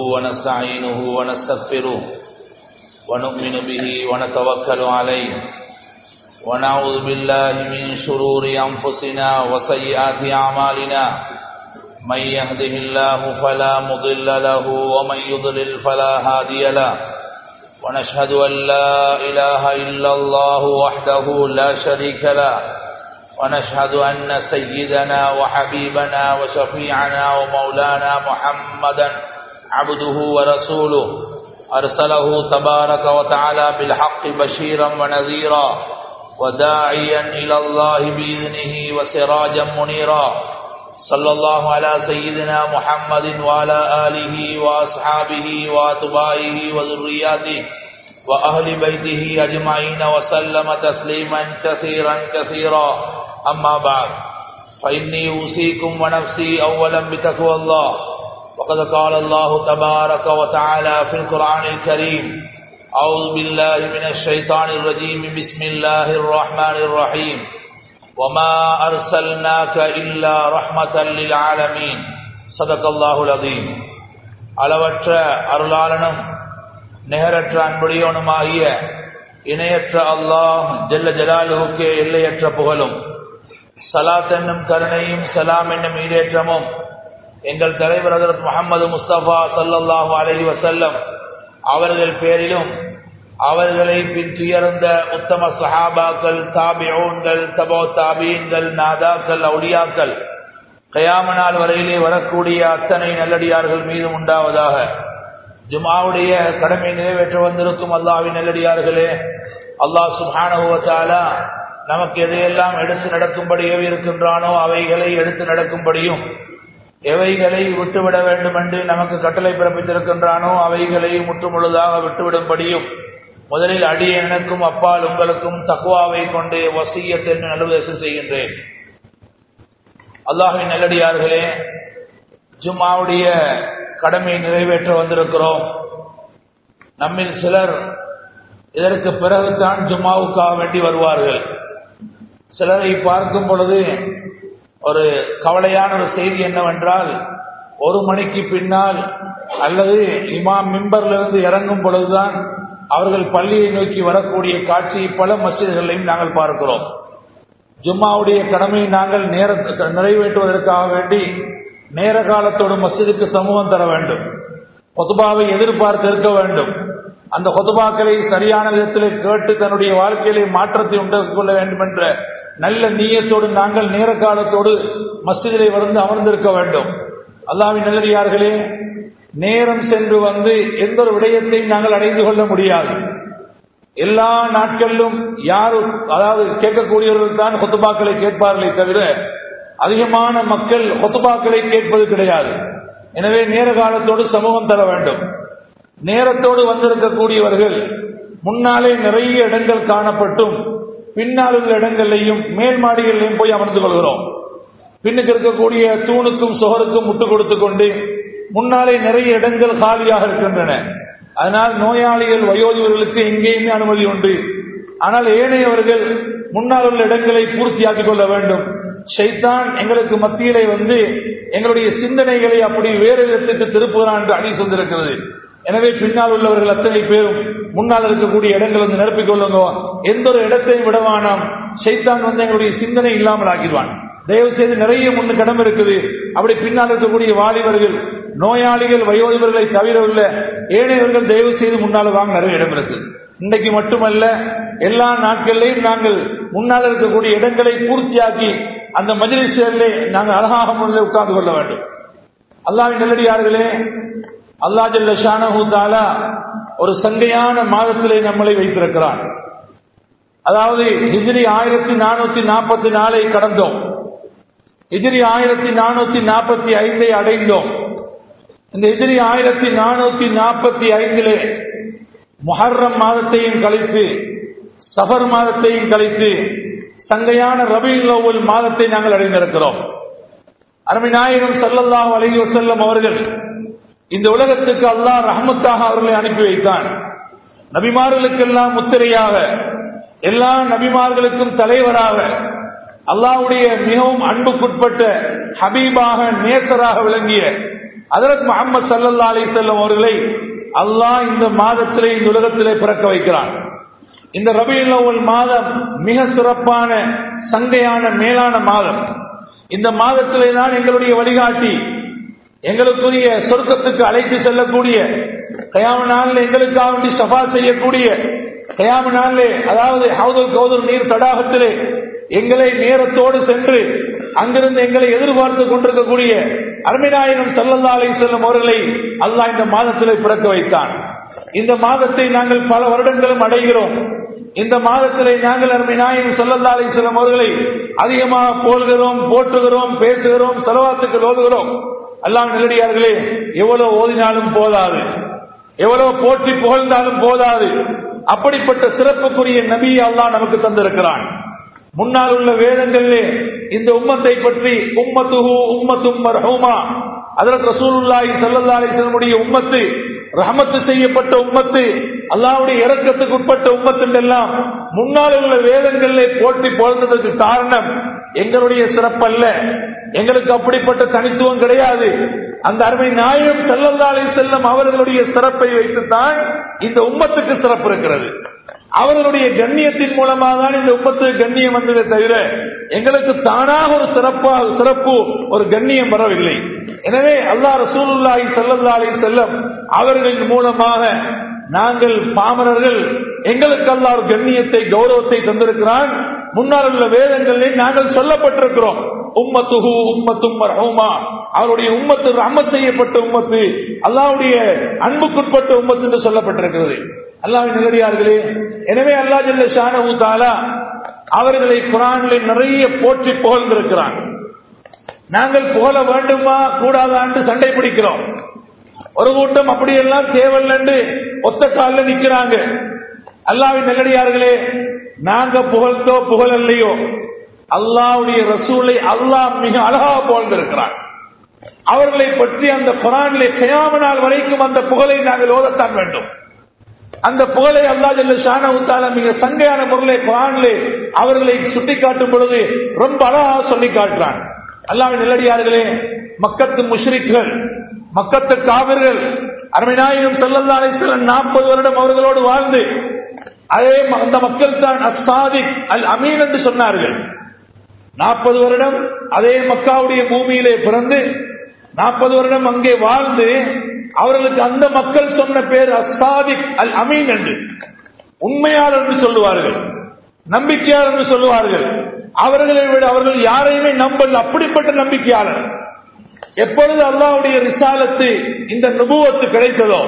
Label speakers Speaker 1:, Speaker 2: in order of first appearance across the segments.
Speaker 1: ونستعينه ونستغفره ونؤمن به ونتوكل عليه ونعوذ بالله من شرور أنفسنا وسيئات أعمالنا من يهده الله فلا مضل له ومن يضلل فلا هادي له ونشهد أن لا إله إلا الله وحده لا شريك له ونشهد أن سيدنا وحبيبنا وشفيعنا ومولانا محمدا عبده ورسوله أرسله تبارك وتعالى بالحق بشيرا ونذيرا وداعيا إلى الله بإذنه وسراجا منيرا صلى الله على سيدنا محمد وعلى آله وأصحابه وأتباعه وذرياته وأهل بيته أجمعين وسلم تسليما كثيرا كثيرا أما بعد فإني أوصيكم ونفسي أولا بتقوى الله وقد قال الله تبارك وتعالى في القرآن الكريم أعوذ بالله من الشيطان الرجيم بسم الله الرحمن الرحيم وما أرسلناك إلا رحمة للعالمين صدق الله العظيم அளவற்ற அருளாளனும் நிகரற்ற அன்புடையவனுமாகிய இணையற்ற அல்லாஹ் ஜெல்ல ஜலாலுவுக்கே எல்லையற்ற புகழும் சலாத் என்னும் கருணையும் சலாம் என்னும் ஈடேற்றமும் எங்கள் தலைவர் ஹசரத் முகமது முஸ்தபா சல்லல்லாஹு அலஹி வசல்லம் அவர்கள் பேரிலும் அவர்களை பின் துயர்ந்த உத்தம சஹாபாக்கள் தாபியோன்கள் தபோ தாபீன்கள் நாதாக்கள் அவுடியாக்கள் கயாம நாள் வரையிலே வரக்கூடிய அத்தனை நல்லடியார்கள் மீதும் உண்டாவதாக ஜுமாவுடைய கடமை நிறைவேற்ற வந்திருக்கும் அல்லாவின் நல்லடியார்களே அல்லாஹ் சுபானுவத்தாலா நமக்கு எதையெல்லாம் எடுத்து நடக்கும்படி ஏவி இருக்கின்றானோ அவைகளை எடுத்து நடக்கும்படியும் எவைகளை விட்டுவிட வேண்டும் என்று நமக்கு கட்டளை பிறப்பித்திருக்கின்றானோ அவைகளை முற்றுமுழுதாக விட்டுவிடும்படியும் முதலில் அடிய எனக்கும் அப்பால் உங்களுக்கும் தக்குவாவை கொண்டு வசியத்தில் நல்லுபதேசம் செய்கின்றேன் அல்லாஹின் நல்லடியார்களே ஜும்மாவுடைய கடமை நிறைவேற்ற வந்திருக்கிறோம் நம்மில் சிலர் இதற்கு பிறகுதான் ஜும்மாவுக்காக வேண்டி வருவார்கள் சிலரை பார்க்கும் பொழுது ஒரு கவலையான ஒரு செய்தி என்னவென்றால் ஒரு மணிக்கு பின்னால் அல்லது இமாம் மிம்பர்லிருந்து இறங்கும் பொழுதுதான் அவர்கள் பள்ளியை நோக்கி வரக்கூடிய காட்சி பல மசிதர்களையும் நாங்கள் பார்க்கிறோம் ஜும்மாவுடைய கடமையை நாங்கள் நேர நிறைவேற்றுவதற்காக வேண்டி நேர காலத்தோடு மசிதுக்கு சமூகம் தர வேண்டும் கொத்துபாவை எதிர்பார்த்து இருக்க வேண்டும் அந்த கொத்துபாக்களை சரியான விதத்தில் கேட்டு தன்னுடைய வாழ்க்கையிலே மாற்றத்தை உண்டாக்கிக் கொள்ள வேண்டும் என்ற நல்ல நீயத்தோடு நாங்கள் நேர காலத்தோடு மசிதிலே வந்து அமர்ந்திருக்க வேண்டும் அல்லாவின் நல்லடியார்களே நேரம் சென்று வந்து எந்த ஒரு விடயத்தையும் நாங்கள் அடைந்து கொள்ள முடியாது எல்லா நாட்களிலும் யாரும் அதாவது கேட்கக்கூடியவர்கள் தான் கொத்துபாக்களை கேட்பார்களே தவிர அதிகமான மக்கள் கொத்துபாக்களை கேட்பது கிடையாது எனவே நேர காலத்தோடு சமூகம் தர வேண்டும் நேரத்தோடு வந்திருக்கக்கூடியவர்கள் முன்னாலே நிறைய இடங்கள் காணப்பட்டும் பின்னால் உள்ள இடங்களையும் மேல் மாடிகளிலையும் போய் அமர்ந்து கொள்கிறோம் பின்னுக்கு இருக்கக்கூடிய தூணுக்கும் சுகருக்கும் முட்டு கொடுத்து கொண்டு முன்னாலே நிறைய இடங்கள் காலியாக இருக்கின்றன அதனால் நோயாளிகள் வயோதிபர்களுக்கு எங்கேயுமே அனுமதி உண்டு ஆனால் ஏனையவர்கள் முன்னால் உள்ள இடங்களை பூர்த்தியாக்கிக் கொள்ள வேண்டும் ஷைத்தான் எங்களுக்கு மத்தியிலே வந்து எங்களுடைய சிந்தனைகளை அப்படி வேறு விதத்துக்கு திருப்புகிறான் என்று அணி சொல்லிருக்கிறது எனவே பின்னால் உள்ளவர்கள் அத்தனை பேரும் முன்னால் இருக்கக்கூடிய இடங்கள் வந்து நிரப்பிக் கொள்ளுங்க எந்த ஒரு இடத்தையும் விடவானாம் சைத்தான் வந்து எங்களுடைய சிந்தனை இல்லாமல் ஆக்கிடுவான் தயவு செய்து நிறைய முன்னு கடம் இருக்குது அப்படி பின்னால் இருக்கக்கூடிய வாலிபர்கள் நோயாளிகள் வயோதிபர்களை தவிர உள்ள ஏழையவர்கள் தயவு செய்து முன்னால் வாங்க நிறைய இடம் இருக்கு இன்றைக்கு மட்டுமல்ல எல்லா நாட்களிலையும் நாங்கள் முன்னால் இருக்கக்கூடிய இடங்களை பூர்த்தியாக்கி அந்த மஜிலிசிலே நாங்கள் அழகாக முன்னிலை உட்கார்ந்து கொள்ள வேண்டும் அல்லாவின் நல்லடியார்களே அல்லா ஜல்ல ஷானஹூ தாலா ஒரு சங்கையான மாதத்திலே நம்மளை வைத்திருக்கிறான் அதாவது ஹிஜ்ரி ஆயிரத்தி நானூத்தி நாற்பத்தி நாலை கடந்தோம் ஹிஜ்ரி ஆயிரத்தி நானூத்தி நாற்பத்தி ஐந்தை அடைந்தோம் இந்த ஹிஜ்ரி ஆயிரத்தி நானூத்தி நாற்பத்தி ஐந்திலே முஹர்ரம் மாதத்தையும் கழித்து சஃபர் மாதத்தையும் கழித்து சங்கையான ரபியுல் அவ்வல் மாதத்தை நாங்கள் அடைந்திருக்கிறோம் அருமைநாயகம் ஸல்லல்லாஹு அலைஹி வஸல்லம் அவர்கள் இந்த உலகத்துக்கு அல்லாஹ் ரஹ்மத்தாக அவர்களை அனுப்பி வைத்தான் நபிமார்களுக்கெல்லாம் முத்திரையாக எல்லா நபிமார்களுக்கும் தலைவராக அல்லாஹ்வுடைய மிகவும் அன்புக்குட்பட்ட ஹபீபாக நேசராக விளங்கிய அதற்கு முகமது சல்லல்லா அலி செல்லம் அவர்களை அல்லாஹ் இந்த மாதத்திலே இந்த உலகத்திலே பிறக்க வைக்கிறான் இந்த ரபியுல் அவ்வல் மாதம் மிக சிறப்பான சங்கையான மேலான மாதம் இந்த மாதத்திலே தான் எங்களுடைய வழிகாட்டி எங்களுக்குரிய சொர்க்கத்துக்கு அழைத்து செல்லக்கூடிய கயாம நாளில் எங்களுக்காக வேண்டி சபா செய்யக்கூடிய கயாம நாளிலே அதாவது ஹவுதல் கௌதல் நீர் தடாகத்திலே எங்களை நேரத்தோடு சென்று அங்கிருந்து எங்களை எதிர்பார்த்து கொண்டிருக்கக்கூடிய அருமைநாயகம் சல்லல்லா அலி செல்லும் அவர்களை அல்லாஹ் இந்த மாதத்திலே பிறக்க வைத்தான் இந்த மாதத்தை நாங்கள் பல வருடங்களும் அடைகிறோம் இந்த மாதத்திலே நாங்கள் அருமை நாயகம் சல்லல்லா அலி செல்லும் அவர்களை அதிகமாக போல்கிறோம் போற்றுகிறோம் பேசுகிறோம் செலவாத்துக்கள் ஓதுகிறோம் அல்லாம் நெல்லடியார்களே எவ்வளவு ஓதினாலும் போதாது எவ்வளவு போற்றி புகழ்ந்தாலும் போதாது அப்படிப்பட்ட சிறப்புக்குரிய நபி அல்லாஹ் நமக்கு தந்திருக்கிறான் முன்னால் உள்ள வேதங்களிலே இந்த உம்மத்தை பற்றி உம்மத்துஹு உம்மத்தும் மர்ஹூமா அதற்கு ரசூலுல்லாஹி ஸல்லல்லாஹு அலைஹி வஸல்லமுடைய உம்மத்து ரஹமத்து செய்யப்பட்ட உம்மத்து அல்லாஹ்வுடைய இரக்கத்துக்கு உட்பட்ட உம்மத்து எல்லாம் முன்னால் உள்ள வேதங்களிலே போட்டி புகழ்ந்ததற்கு காரணம் எங்களுடைய சிறப்பல்ல எங்களுக்கு அப்படிப்பட்ட தனித்துவம் கிடையாது அந்த அருமை நாயகம் செல்லல்லாலை செல்லும் அவர்களுடைய சிறப்பை வைத்துத்தான் இந்த உம்மத்துக்கு சிறப்பு இருக்கிறது அவர்களுடைய கண்ணியத்தின் மூலமாக தான் இந்த உம்மத்துக்கு கண்ணியம் வந்ததே தவிர எங்களுக்கு தானாக ஒரு சிறப்பா சிறப்பு ஒரு கண்ணியம் வரவில்லை எனவே அல்லா ரசூலுல்லாஹி ஸல்லல்லாஹு அலைஹி செல்லம் அவர்களின் மூலமாக நாங்கள் பாமரர்கள் எங்களுக்கு அல்லா ஒரு கண்ணியத்தை கௌரவத்தை தந்திருக்கிறான் முன்னால் உள்ள வேதங்களில் நாங்கள் சொல்லப்பட்டிருக்கிறோம் உம்மத்துஹு உம்மத்தும் மர்ஹூமா அவருடைய உம்மத்து ரஹமத் செய்யப்பட்ட உம்மத்து அல்லாவுடைய அன்புக்குட்பட்ட உம்மத்து என்று சொல்லப்பட்டிருக்கிறது அல்லாவின் நிலடியார்களே எனவே அல்லா ஜல்ல ஷானு தாலா அவர்களை குரானில் நிறைய போற்றி புகழ்ந்திருக்கிறான் நாங்கள் புகழ வேண்டுமா கூடாதான்னு சண்டை பிடிக்கிறோம் ஒரு கூட்டம் அப்படியெல்லாம் தேவையில்லை ஒத்த காலில் நிக்கிறாங்க அல்லாவின் நெல்லடியார்களே நாங்க புகழ்ந்தோ புகழல்லையோ அல்லாவுடைய ரசூலை அல்லாஹ் மிக அழகா புகழ்ந்திருக்கிறான் அவர்களை பற்றி அந்த குரானிலே கயாம நாள் வரைக்கும் அந்த புகழை நாங்கள் ஓதத்தான் வேண்டும் அந்த புகழை அல்லா ஜல்ல ஷான உத்தால மிக சங்கையான முறையிலே குரானிலே அவர்களை சுட்டிக்காட்டும் பொழுது ரொம்ப அழகா சொல்லி காட்டுறான் அல்லாவின் நிலடியார்களே மக்கத்து முஷ்ரிக்கள் மக்கத்து காவிர்கள் அருமைநாயகம் செல்லல்லா அலிஸ்வரன் நாற்பது வருடம் அவர்களோடு வாழ்ந்து அதே அந்த மக்கள் தான் அஸ்தாதிக் அல் அமீன் என்று சொன்னார்கள் நாற்பது வருடம் அதே மக்காவுடைய பூமியிலே பிறந்து நாற்பது வருடம் அங்கே வாழ்ந்து அவர்களுக்கு அந்த மக்கள் சொன்ன பேர் அஸ்தாதிக் அல் அமீன் என்று உண்மையாளர் என்று சொல்லுவார்கள் நம்பிக்கையாளர் என்று சொல்லுவார்கள் அவர்களை விட அவர்கள் யாரையுமே நம்பல் அப்படிப்பட்ட நம்பிக்கையாளர் எப்பொழுது அல்லாவுடைய ரிசாலத்து இந்த நுபுவத்து கிடைத்ததோ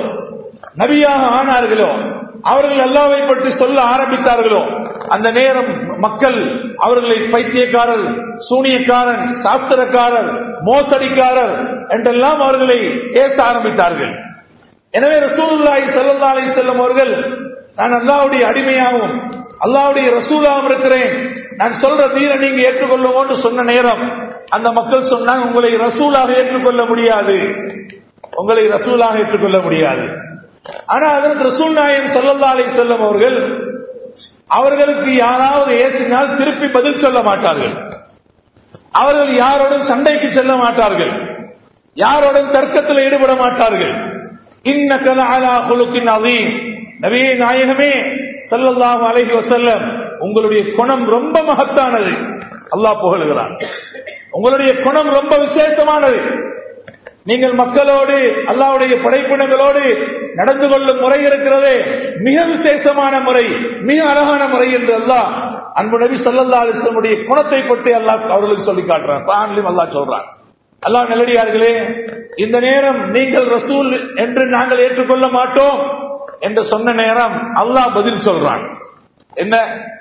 Speaker 1: நபியாக ஆனார்களோ அவர்கள் அல்லாவை பற்றி சொல்ல ஆரம்பித்தார்களோ அந்த நேரம் மக்கள் அவர்களை பைத்தியக்காரர் சூனியக்காரன் சாஸ்திரக்காரர் மோசடிக்காரர் என்றெல்லாம் அவர்களை ஏற்க ஆரம்பித்தார்கள் எனவே ரசூலுல்லாஹி ஸல்லல்லாஹு அலைஹி வஸல்லம் அவர்கள் நான் அல்லாஹ்வுடைய அடிமையாகவும் அல்லாஹ்வுடைய ரசூலாகவும் இருக்கிறேன் நான் சொல்ற தீர நீங்க ஏற்றுக்கொள்ளுவோம்னு சொன்ன நேரம் அந்த மக்கள் சொன்னாங்க உங்களை ரசூலாக ஏற்றுக்கொள்ள முடியாது உங்களை ரசூலாக ஏற்றுக்கொள்ள முடியாது ஆனா அதற்கு ரசூல் நாயம் சல்லல்லா அலை செல்லம் அவர்கள் அவர்களுக்கு யாராவது ஏற்றினால் திருப்பி பதில் சொல்ல மாட்டார்கள் அவர்கள் யாரோடும் சண்டைக்கு செல்ல மாட்டார்கள் யாரோடும் தர்க்கத்தில் ஈடுபட மாட்டார்கள் இன்ன கலாலா குழுக்கின் அதீம் நபியே நாயகமே சல்லல்லாஹு அலைஹி வசல்லம் உங்களுடைய குணம் ரொம்ப மகத்தானது அல்லாஹ் புகழுகிறான் உங்களுடைய குணம் ரொம்ப விசேஷமானது நீங்கள் மக்களோடு அல்லாவுடைய படைப்பினங்களோடு நடந்து கொள்ளும் முறை இருக்கிறதே மிக விசேஷமான முறை மிக அழகான முறை என்று அல்லாஹ் அன்பு நபி சல்லல்லா அலிஸ்லமுடைய குணத்தை பற்றி அல்லாஹ் அவர்களுக்கு சொல்லி காட்டுறான் குரான்லையும் அல்லாஹ் சொல்றான் அல்லாஹ் நல்லடியார்களே இந்த நேரம் நீங்கள் ரசூல் என்று நாங்கள் ஏற்றுக்கொள்ள மாட்டோம் என்று சொன்ன நேரம் அல்லாஹ் பதில் சொல்றான் என்ன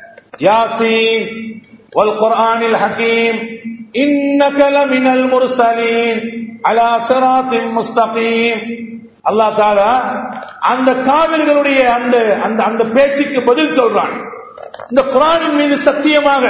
Speaker 1: யாசீன் வல் குர்ஆனில் ஹகீம் இன்னக லமினல் முர்சலீன் அலா சிராத்தின் முஸ்தகீம் அல்லா தாலா அந்த காவிர்களுடைய அந்த அந்த அந்த பேச்சுக்கு பதில் சொல்றான் இந்த குரானின் மீது சத்தியமாக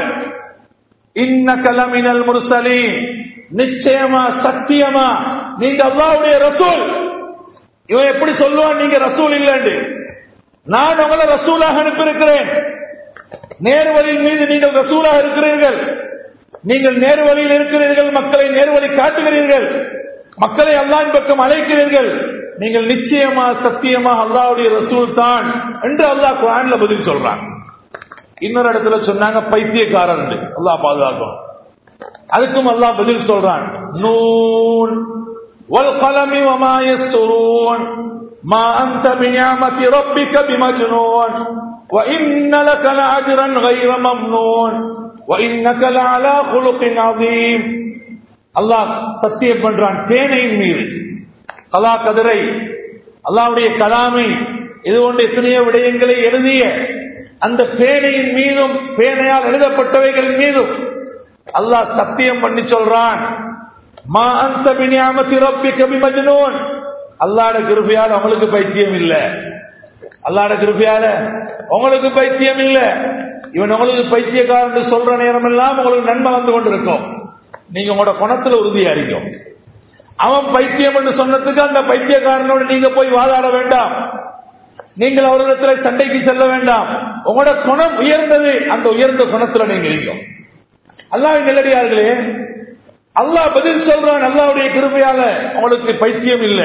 Speaker 1: இன்ன கலமினல் முர்சலீன் நிச்சயமா சத்தியமா நீங்க அல்லாவுடைய ரசூல் இவன் எப்படி சொல்லுவான் நீங்க ரசூல் இல்லைன்னு நான் உங்களை ரசூலாக அனுப்பியிருக்கிறேன் நேர்வழியின் மீது நீங்கள் ரசூலாக இருக்கிறீர்கள் நீங்கள் நேர்வழியில் இருக்கிறீர்கள் மக்களை நேர்வழி காட்டுகிறீர்கள் மக்களை அல்லாஹ்வின் பக்கம் அழைக்கிறீர்கள் நீங்கள் நிச்சயமா சத்தியமா அல்லாஹ்வுடைய ரசூல் தான் என்று அல்லாஹ் குர்ஆன்ல பதில் சொல்றான் இன்னொரு இடத்துல சொன்னாங்க பைத்தியக்காரன் அல்லாஹ் பாதுகாக்கும் அதுக்கும் அல்லாஹ் பதில் சொல்றான் நூன் والقلم وما يسطرون ما أنت بنعمة ربك بمجنون وإن لك لأجرا غير ممنون وإنك لعلى خلق عظيم அல்லாஹ் சத்தியம் பண்றான் தேனையின் மீது கலா கதிரை அல்லாவுடைய கலாமை இது போன்ற எத்தனையோ விடயங்களை எழுதிய அந்த பேனையின் மீதும் பேனையால் எழுதப்பட்டவைகளின் மீதும் அல்லாஹ் சத்தியம் பண்ணி சொல்றான் மா அந்த பினியாமத்தி ரப்பி கபி மஜ்னூன் அல்லாட கிருபையால உங்களுக்கு பைத்தியம் இல்ல அல்லாட கிருபையால உங்களுக்கு பைத்தியம் இல்ல இவன் உங்களுக்கு பைத்தியக்காரன் சொல்ற நேரம் எல்லாம் உங்களுக்கு நன்மை வந்து கொண்டிருக்கும் நீங்க உங்களோட குணத்துல உறுதியா இருக்கும் அவன் பைத்தியம் என்று சொன்னதுக்கு அந்த பைத்தியக்காரனோடு நீங்க போய் வாதாட வேண்டாம் நீங்கள் அவரிடத்தில் சண்டைக்கு செல்ல வேண்டாம் உங்களோட குணம் உயர்ந்தது அந்த உயர்ந்த குணத்துல நீங்க இருக்கும் அல்லாஹ் நெல்லடியார்களே அல்லாஹ் பதில் சொல்றான் அல்லாவுடைய கிருபையால உங்களுக்கு பைத்தியம் இல்லை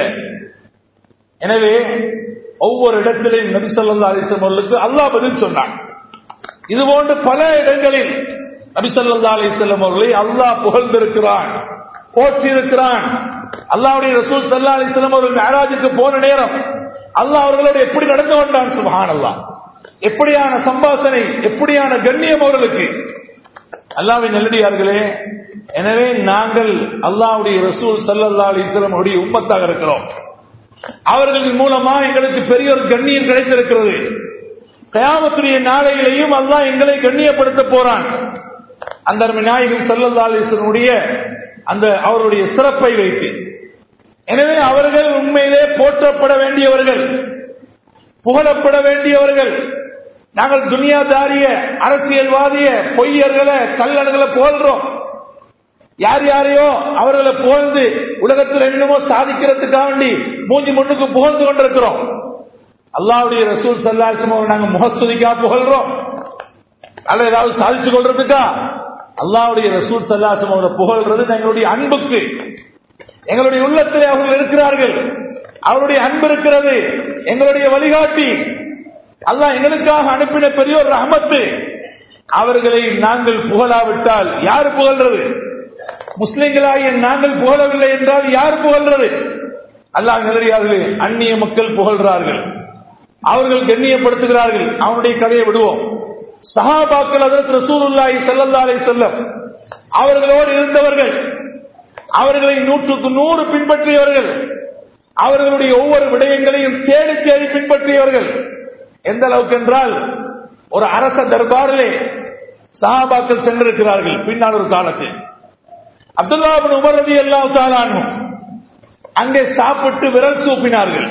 Speaker 1: எனவே ஒவ்வொரு இடத்திலையும் நபி சொல்லா அலிஸ்லம் அவர்களுக்கு அல்லாஹ் பதில் சொன்னான் இது போன்று பல இடங்களில் நபி சொல்லா அலிஸ்லம் அவர்களை அல்லாஹ் புகழ்ந்திருக்கிறான் போற்றியிருக்கிறான் அல்லாவுடைய ரசூல் சல்லா அலிஸ்லம் அவர்கள் மேராஜுக்கு போன நேரம் அல்லாஹ் அவர்களோடு எப்படி நடந்து கொண்டான் சுபஹான் அல்லாஹ் எப்படியான சம்பாசனை எப்படியான கண்ணியம் அவர்களுக்கு அல்லாவின் நல்லடியார்களே எனவே நாங்கள் அல்லாவுடைய ரசூல் சல்லல்லா அலிஸ்லம் உடைய உம்மத்தாக இருக்கிறோம் அவர்களின் மூலமா எங்களுக்கு பெரிய ஒரு கண்ணியம் கிடைத்திருக்கிறது கயாமத்துடைய நாளையிலையும் அல்லாஹ் எங்களை கண்ணியப்படுத்த போறான் அந்த நாயகன் சல்லல்லா அலிஸ்லனுடைய அந்த அவருடைய சிறப்பை வைத்து எனவே அவர்கள் உண்மையிலே போற்றப்பட வேண்டியவர்கள் புகழப்பட வேண்டியவர்கள் நாங்கள் துனியாதாரிய அரசியல்வாதிய பொய்யர்களை கல்லர்களை புகழ்றோம் யார் யாரையோ அவர்களை புகழ்ந்து உலகத்தில் என்னமோ சாதிக்கிறதுக்காக வேண்டி மூஞ்சி முன்னுக்கு புகழ்ந்து கொண்டிருக்கிறோம் அல்லாவுடைய ரசூல் சல்லாசம் நாங்க முகஸ்துதிக்கா புகழ்றோம் அல்ல ஏதாவது சாதிச்சு கொள்றதுக்கா அல்லாவுடைய ரசூல் சல்லாசம் அவரை புகழ்றது எங்களுடைய அன்புக்கு எங்களுடைய உள்ளத்தில் அவர்கள் இருக்கிறார்கள் அவருடைய அன்பு இருக்கிறது எங்களுடைய வழிகாட்டி அல்லாஹ் எங்களுக்காக அனுப்பின பெரிய ஒரு ரஹமத்து அவர்களை நாங்கள் புகழாவிட்டால் யார் புகழ்றது முஸ்லிம்களாகிய நாங்கள் புகழவில்லை என்றால் யார் புகழ்றது அல்லாஹ் நிலையார்களே அந்நிய மக்கள் புகழ்றார்கள் அவர்கள் கண்ணியப்படுத்துகிறார்கள் அவனுடைய கதையை விடுவோம் சஹாபாக்கள் அதற்கு ரசூலுல்லாஹி ஸல்லல்லாஹு அலைஹி வஸல்லம் அவர்களோடு இருந்தவர்கள் அவர்களை நூற்றுக்கு நூறு பின்பற்றியவர்கள் அவர்களுடைய ஒவ்வொரு விடயங்களையும் தேடி தேடி பின்பற்றியவர்கள் எந்த அளவுக்கு என்றால் ஒரு அரச தர்பாரிலே சஹாபாக்கள் சென்றிருக்கிறார்கள் பின்னால் ஒரு காலத்தில் அப்துல்லாபின் உமர் ரதி அல்லா தாலானும் அங்கே சாப்பிட்டு விரல் சூப்பினார்கள்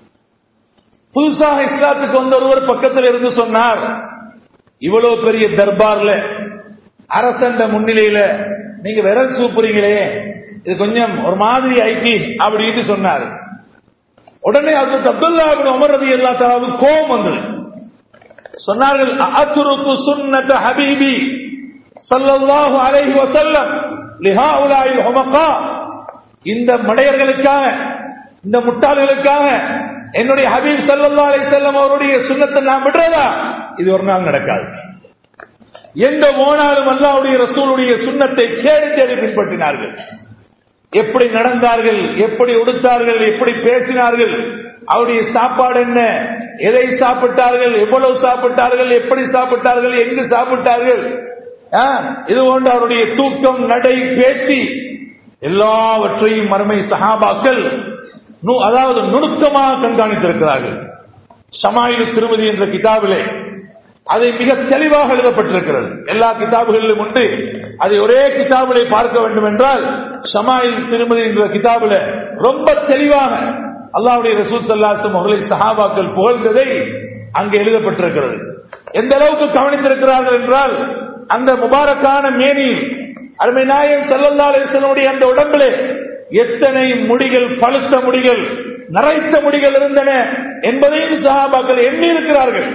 Speaker 1: புதுசாக இஸ்லாத்துக்கு வந்த ஒருவர் பக்கத்தில் இருந்து சொன்னார் இவ்வளவு பெரிய தர்பார்ல அரசண்ட முன்னிலையில நீங்க விரல் சூப்புறீங்களே இது கொஞ்சம் ஒரு மாதிரி ஐக்கி அப்படின்னு சொன்னார் உடனே அது அப்துல்லாபின் உமர் ரதி அல்லா தாலாவுக்கு கோபம் வந்தது சொன்னார்கள் அத்துருக்கு சுன்னத ஹபீபி சல்லல்லாஹு அலைஹி வஸல்லம் லிஹாஉலாயில் ஹுமகா இந்த மடையர்களுக்காக இந்த முட்டாள்களுக்காக என்னுடைய ஹபீப் சல்லல்லா அலைஹி வஸல்லம் அவருடைய சுன்னத்தை நான் விடுறதா இது ஒரு நாள் நடக்காது எந்த ஓனாலும் அல்லாவுடைய ரசூலுடைய சுண்ணத்தை தேடி தேடி பின்பற்றினார்கள் எப்படி நடந்தார்கள் எப்படி உடுத்தார்கள் எப்படி பேசினார்கள் அவருடைய சாப்பாடு என்ன எதை சாப்பிட்டார்கள் எவ்வளவு சாப்பிட்டார்கள் எப்படி சாப்பிட்டார்கள் எங்கு சாப்பிட்டார்கள் இது போன்ற அவருடைய தூக்கம் நடை பேச்சு எல்லாவற்றையும் மறுமை சஹாபாக்கள் அதாவது நுணுக்கமாக கண்காணித்திருக்கிறார்கள் சமாயிலு திருமதி என்ற கிதாபிலே அதை மிக தெளிவாக எழுதப்பட்டிருக்கிறது எல்லா கிதாபுகளிலும் உண்டு அதை ஒரே கிதாபிலே பார்க்க வேண்டும் என்றால் ஷமாயில் திருமதி என்ற கிதாபில ரொம்ப தெளிவாக அல்லாவுடைய ரசூல் சல்லாசம் அவர்களை சஹாபாக்கள் புகழ்ந்ததை அங்கே எழுதப்பட்டிருக்கிறது எந்த அளவுக்கு கவனித்திருக்கிறார்கள் என்றால் அந்த முபாரக்கான மேனியில் அருமை நாயகம் செல்லல்லா அலிஸ்லனுடைய அந்த உடம்பிலே எத்தனை முடிகள் பழுத்த முடிகள் நரைத்த முடிகள் இருந்தன என்பதையும் சஹாபாக்கள் எண்ணி இருக்கிறார்கள்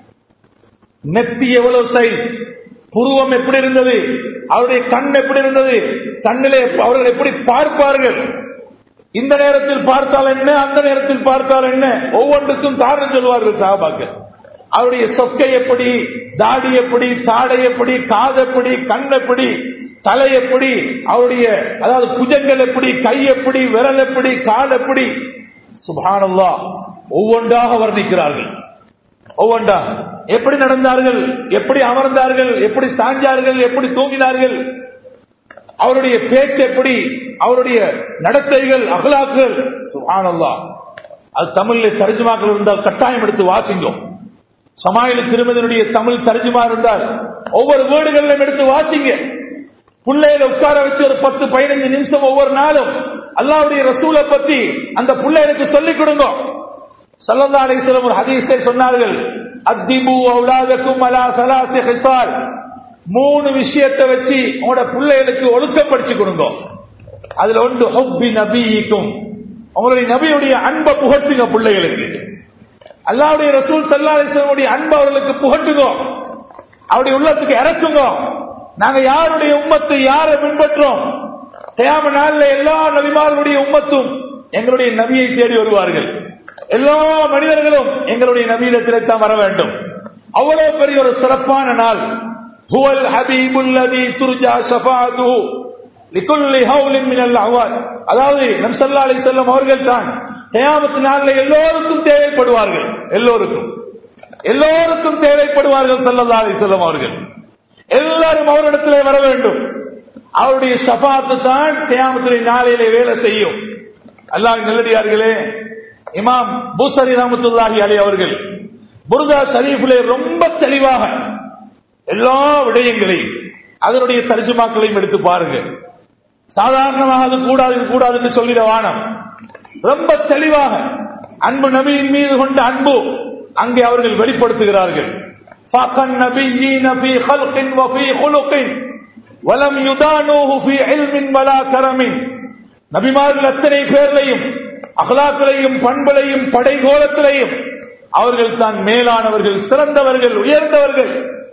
Speaker 1: நெத்தி எவ்வளவு சைஸ் புருவம் எப்படி இருந்தது அவருடைய கண் எப்படி இருந்தது கண்ணிலே அவர்கள் எப்படி பார்ப்பார்கள் இந்த நேரத்தில் பார்த்தால் என்ன அந்த நேரத்தில் பார்த்தால் என்ன ஒவ்வொன்றுக்கும் காரணம் சொல்வார்கள் சாபாக்கள் அவருடைய சொக்கை எப்படி தாடி எப்படி தாடை எப்படி காது எப்படி கண் எப்படி தலை எப்படி அவருடைய அதாவது புஜங்கள் எப்படி கை எப்படி விரல் எப்படி கால் எப்படி சுபானல்லா ஒவ்வொன்றாக வர்ணிக்கிறார்கள் ஒவ்வொன்றா எப்படி நடந்தார்கள் எப்படி அமர்ந்தார்கள் எப்படி சாஞ்சார்கள் எப்படி தூங்கினார்கள் அவருடைய பேச்சு எப்படி அவருடைய நடத்தைகள் அகலாக்குகள் சுபானல்லா அது தமிழில் தர்ஜுமாக்கள் இருந்தால் கட்டாயம் எடுத்து வாசிங்கோ சமாயில திருமதியினுடைய தமிழ் தர்ஜுமா இருந்தால் ஒவ்வொரு வீடுகளிலும் எடுத்து வாசிங்க பிள்ளையில உட்கார வச்சு ஒரு பத்து பதினஞ்சு நிமிஷம் ஒவ்வொரு நாளும் அல்லாவுடைய ரசூலை பத்தி அந்த பிள்ளைகளுக்கு சொல்லிக் கொடுங்க சல்லல்லா அலிஸ்லம் ஒரு ஹதீஸை சொன்னார்கள் அத்திபு அவுலாதக்கும் அலா சலாசி ஹிசால் மூணு விஷயத்தை வச்சு உங்களோட பிள்ளைகளுக்கு ஒழுக்கப்படுத்தி கொடுங்க அதுல ஒன்று ஹொப்பி நபிக்கும் உங்களுடைய நபியுடைய அன்பை புகட்டுங்க பிள்ளைகளுக்கு அல்லாவுடைய ரசூல் சல்லா அலிஸ்லமுடைய அன்பு அவர்களுக்கு புகட்டுங்க அவருடைய உள்ளத்துக்கு இறக்குங்க நாங்க யாருடைய உம்மத்தை யாரை பின்பற்றோம் தேம நாள்ல எல்லா நபிமார்களுடைய உம்மத்தும் எங்களுடைய நபியை தேடி வருவார்கள் எல்லா மனிதர்களும் எங்களுடைய நபீனத்திலே தான் வர வேண்டும் அவ்வளவு பெரிய ஒரு சிறப்பான நாள் ஹுவல் ஹபீபுல்லதி துர்ஜா ஷஃபாதுஹு லிகுல்லி ஹவுலின் மினல் அஹ்வால் அதாவது நபி ஸல்லல்லாஹு அலைஹி வஸல்லம் அவர்கள் தான் கியாமத் நாளில் எல்லோருக்கும் தேவைப்படுவார்கள் எல்லோருக்கும் எல்லோருக்கும் தேவைப்படுவார்கள் ஸல்லல்லாஹு அலைஹி வஸல்லம் அவர்கள் எல்லாரும் அவரிடத்திலே வர வேண்டும் அவருடைய ஷஃபாத்து தான் கியாமத்துடைய நாளிலே வேலை செய்யும் அல்லாஹ் நல்லடியார்களே இமாம் பூசரி ரஹமத்துல்லாஹி அலி அவர்கள் புர்தா ஷரீஃபிலே ரொம்ப தெளிவாக எல்லா விடயங்களையும் அதனுடைய தர்ஜுமாக்களையும் எடுத்து பாருங்க சாதாரணமாக அது கூடாது இது கூடாது என்று சொல்லிட வானம் ரொம்ப தெளிவாக அன்பு நபியின் மீது கொண்ட அன்பு அங்கே அவர்கள் வெளிப்படுத்துகிறார்கள் فَقَنْ نَبِيِّينَ فِي خَلْقٍ وَفِي خُلُقٍ وَلَمْ يُدَانُوهُ فِي عِلْمٍ وَلَا كَرَمٍ நபிமார்கள் அத்தனை பேர்களையும் அகலாக்களையும் பண்பலையும் படைகோலத்திலையும் அவர்கள் தான் மேலானவர்கள் சிறந்தவர்கள் உயர்ந்தவர்கள்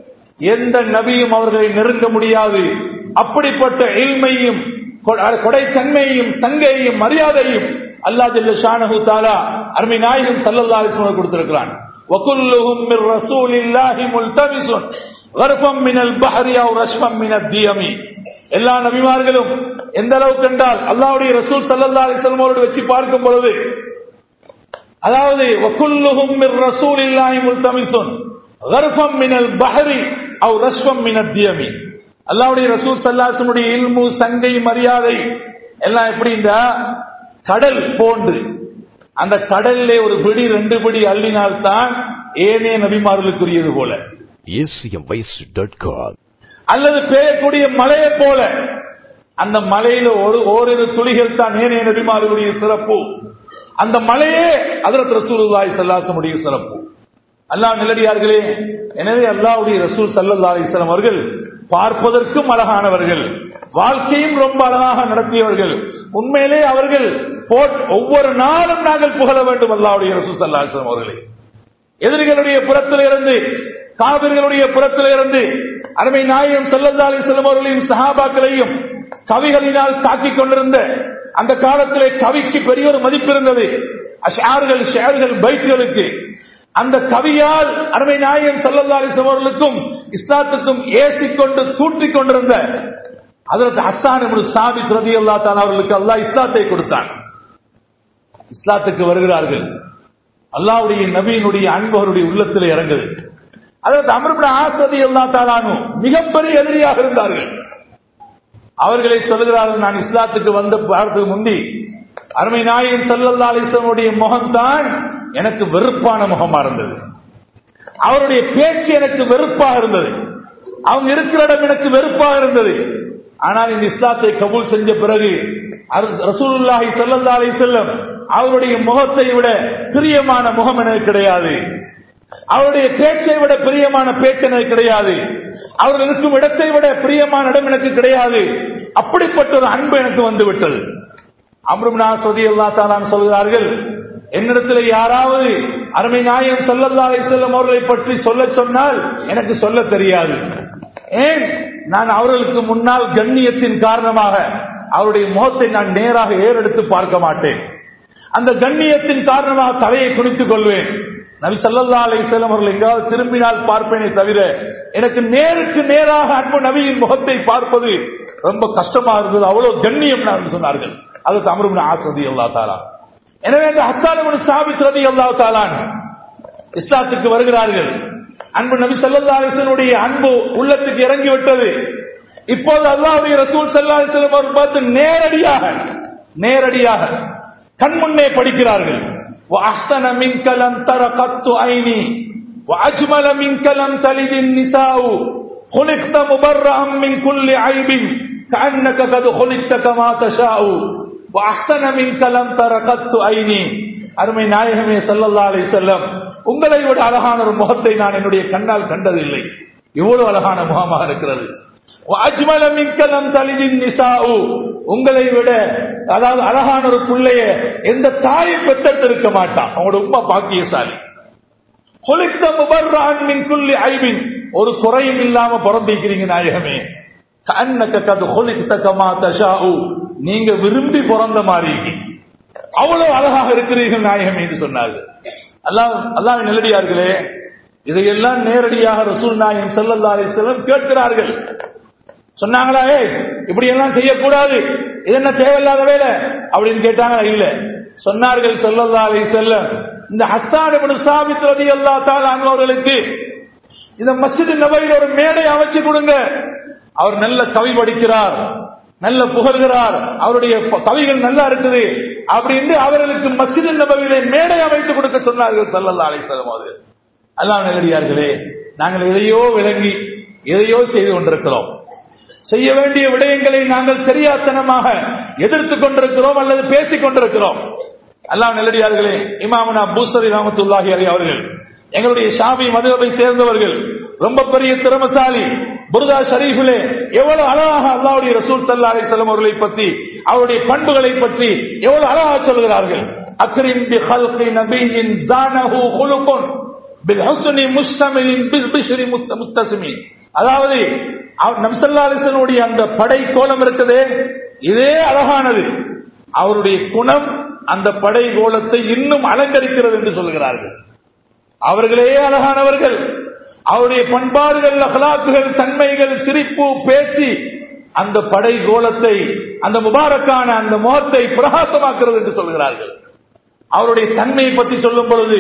Speaker 1: எந்த நபியும் அவர்களை நெருங்க முடியாது அப்படிப்பட்ட இல்மையும் கொடைத்தன்மையும் சங்கையும் மரியாதையும் அல்லா ஜல்ல ஷானஹு தாலா அருமை நாயகம் சல்லல்லா அலிஸ்லம் கொடுத்திருக்கிறான் وكلهم من رسول الله ملتمس غرفا من البحر او رشفا من الديم எல்லா நபிமார்களும் எந்த அளவுக்கு என்றால் அல்லாவுடைய ரசூல் சல்லல்லா அலிஸ்லம் அவரோடு வச்சு பார்க்கும் பொழுது அதாவது வக்குல்லுஹும் மிர் ரசூலில்லாஹி முல்தமிசுன் கர்ஃபம் மினல் பஹரி அவ் ரஷ்வம் மினத் தியமி அல்லாவுடைய ரசூல் சல்லாசனுடைய இல்மு சங்கை மரியாதை எல்லாம் எப்படி இந்த கடல் போன்று அந்த கடல்ல ஒரு பிடி ரெண்டு பிடி அள்ளினால்தான் ஏனே நபிமார்களுக்குரியது போல
Speaker 2: acmvoice.com
Speaker 1: அல்லது பெய்யக்கூடிய மலையை போல அந்த மலையில ஒரு ஓரிரு துளிகள் தான் ஏனைய நபிமார்களுடைய சிறப்பு அந்த மலையே அதற்கு ரசூலுல்லாய் சல்லாசனுடைய சிறப்பு அல்லாஹ் நிலடியார்களே எனவே அல்லாவுடைய ரசூல் சல்லல்லா அலிஸ்லாம் அவர்கள் பார்ப்பதற்கும் அழகானவர்கள் வாழ்க்கையும் ரொம்ப அழகாக நடத்தியவர்கள் உண்மையிலே அவர்கள் ஒவ்வொரு நாளும் நாங்கள் புகழ வேண்டும் அல்லாவுடைய ரசூல் சல்லா அலிஸ்லாம் அவர்களை எதிரிகளுடைய புறத்தில் இருந்து காவிர்களுடைய புறத்தில் இருந்து அருமை நாயகம் சல்லல்லா அலிஸ்லாம் அவர்களையும் சஹாபாக்களையும் கவிகளினால் தாக்கிக் கொண்டிருந்த அந்த காலத்திலே கவிக்கு பெரிய ஒரு மதிப்பு இருந்தது அஷார்கள் ஷேர்கள் பைக்குகளுக்கு அந்த கவியால் அருமை நாயகம் சல்லல்லா அலிஸ்லாம் அவர்களுக்கும் இஸ்லாத்துக்கும் ஏசிக்கொண்டு தூற்றிக் கொண்டிருந்த அதற்கு ஹஸ்தான் சாபி பிரதி அல்லா தான் அவர்களுக்கு அல்லாஹ் இஸ்லாத்தை கொடுத்தான் இஸ்லாத்துக்கு வருகிறார்கள் அல்லாவுடைய நபியினுடைய அன்பு அவருடைய உள்ளத்தில் இறங்குது அதற்கு அமர்பிட ஆசதி அல்லா தாலானு மிகப்பெரிய எதிரியாக இருந்தார்கள் அவர்களை சொல்லுகிறார்கள் நான் இஸ்லாத்துக்கு வந்த பார்த்துக்கு முந்தி அருமை நாயகம் சல்லல்லா அலிஸ்லமுடைய முகம்தான் எனக்கு வெறுப்பான முகமா இருந்தது அவருடைய பேச்சு எனக்கு வெறுப்பாக இருந்தது அவங்க இருக்கிற இடம் எனக்கு வெறுப்பாக இருந்தது ஆனால் இந்த இஸ்லாத்தை கபூல் செஞ்ச பிறகு ரசூலுல்லாஹி சல்லல்லா அலி செல்லம் அவருடைய முகத்தை விட பிரியமான முகம் எனக்கு கிடையாது அவருடைய பேச்சை விட பிரியமான பேச்சு எனக்கு கிடையாது அவர்கள் இருக்கும் இடத்தை விட பிரியமான இடம் எனக்கு கிடையாது அப்படிப்பட்ட ஒரு அன்பு எனக்கு வந்து விட்டது அம்ரும்னா சொதி அல்லா தாலான் சொல்கிறார்கள் என்னிடத்தில் யாராவது அருமை நாயகம் சொல்லல்லா செல்லும் அவர்களை பற்றி சொல்ல சொன்னால் எனக்கு சொல்ல தெரியாது ஏன் நான் அவர்களுக்கு முன்னால் கண்ணியத்தின் காரணமாக அவருடைய முகத்தை நான் நேராக ஏறெடுத்து பார்க்க மாட்டேன் அந்த கண்ணியத்தின் காரணமாக தலையை குனித்துக் கொள்வேன் நபி சல்லா அலிசல்லம் அவர்கள் எங்காவது திரும்பினால் பார்ப்பேனே தவிர எனக்கு நேருக்கு நேராக அன்பு நபியின் முகத்தை பார்ப்பது ரொம்ப கஷ்டமா இருந்தது அவ்வளவு கண்ணியம் நான் சொன்னார்கள் அது அமருபின் ஆசதி அல்லா தாலா எனவே அந்த ஹத்தாலவன் சாபித் ரதி அல்லா தாலான் இஸ்லாத்துக்கு வருகிறார்கள் அன்பு நபி சல்லா அலிசனுடைய அன்பு உள்ளத்துக்கு இறங்கிவிட்டது இப்போது அல்லாவுடைய ரசூல் சல்லா அலிஸ்லம் அவர் பார்த்து நேரடியாக நேரடியாக கண்முன்னே படிக்கிறார்கள் وأحسن منك لم تر قط عيني وأجمل منك لم تلد النساء خلقت مبرأ من كل عيب كأنك قد خلقت كما تشاء وأحسن منك لم تر قط عيني அருமை நாயகமே சல்லல்லா அலி செல்லம் உங்களை விட அழகான ஒரு முகத்தை நான் என்னுடைய கண்ணால் கண்டதில்லை இவ்வளவு அழகான முகமாக இருக்கிறது அஜ்மல மிக்கலம் தலிதின் நிசாவு உங்களை விட அதாவது அழகான ஒரு பிள்ளைய எந்த தாயை பெற்றெடுத்திருக்க மாட்டான் அவங்களோட உமா பாக்கியசாலி கொலித்த முபர்ரான் மின் குல்லி ஐபின் ஒரு குறையும் இல்லாம பிறந்திருக்கிறீங்க நாயகமே கண்ணக்கது கொலித்த கமா தஷாவு நீங்க விரும்பி பிறந்த மாதிரி அவ்வளவு அழகாக இருக்கிறீர்கள் நாயகம் என்று சொன்னார்கள் அல்லாஹ் அல்லாஹ் நிலடியார்களே இதையெல்லாம் நேரடியாக ரசூல் நாயகம் செல்லல்லா செல்லம் கேட்கிறார்கள் சொன்னாங்களா ஏ இப்படி எல்லாம் செய்யக்கூடாது இது என்ன தேவையில்லாத வேலை அப்படின்னு கேட்டாங்களா இல்ல சொன்னார்கள் சொல்லல்லா அலி செல்லம் இந்த ஹஸ்தான் சாபித் ரதி அல்லா அவர்களுக்கு இந்த மஸ்ஜித் நபையில் ஒரு மேடை அமைச்சு கொடுங்க அவர் நல்ல கவி படிக்கிறார் நல்ல புகழ்கிறார் அவருடைய கவிகள் நல்லா இருக்குது அப்படின்னு அவர்களுக்கு மஸ்ஜித் நபையிலே மேடை அமைத்து கொடுக்க சொன்னார்கள் சல்லல்லா அலி செல்லம் அவர்கள் அல்லாஹ் நல்லடியார்களே நாங்கள் எதையோ விளங்கி எதையோ செய்து கொண்டிருக்கிறோம் செய்ய வேண்டிய விடயங்களை நாங்கள் சரியாத்தனமாக எதிர்த்துக் கொண்டிருக்கிறோம் அல்லது பேசிக் கொண்டிருக்கிறோம் அல்லாஹ் நல்லடியார்களே இமாமனா பூசரி ராமத்துல்லாஹி அலி அவர்கள் எங்களுடைய ஷாபி மதுவை சேர்ந்தவர்கள் ரொம்ப பெரிய திறமசாலி புருதா ஷரீஃபிலே எவ்வளவு அழகாக அல்லாவுடைய ரசூல் சல்லா அலி செல்லம் அவர்களை பற்றி அவருடைய பண்புகளை பற்றி எவ்வளவு அழகாக சொல்கிறார்கள் அக்ரிம் பி ஹல்கி நபியின் ஜானஹு குலுகுன் பில் ஹுஸ்னி முஸ்தமிலின் பில் பிஷ்ரி முஸ்தசிமி அதாவது நம்சல்லாசனுடைய அந்த படை கோலம் இருக்குதே இதே அழகானது அவருடைய குணம் அந்த படை கோலத்தை இன்னும் அலங்கரிக்கிறது என்று சொல்கிறார்கள் அவர்களே அழகானவர்கள் அவருடைய பண்பாடுகள் அகலாக்குகள் தன்மைகள் சிரிப்பு பேசி அந்த படை கோலத்தை அந்த முபாரக்கான அந்த முகத்தை பிரகாசமாக்குறது என்று சொல்கிறார்கள் அவருடைய தன்மையை பற்றி சொல்லும் பொழுது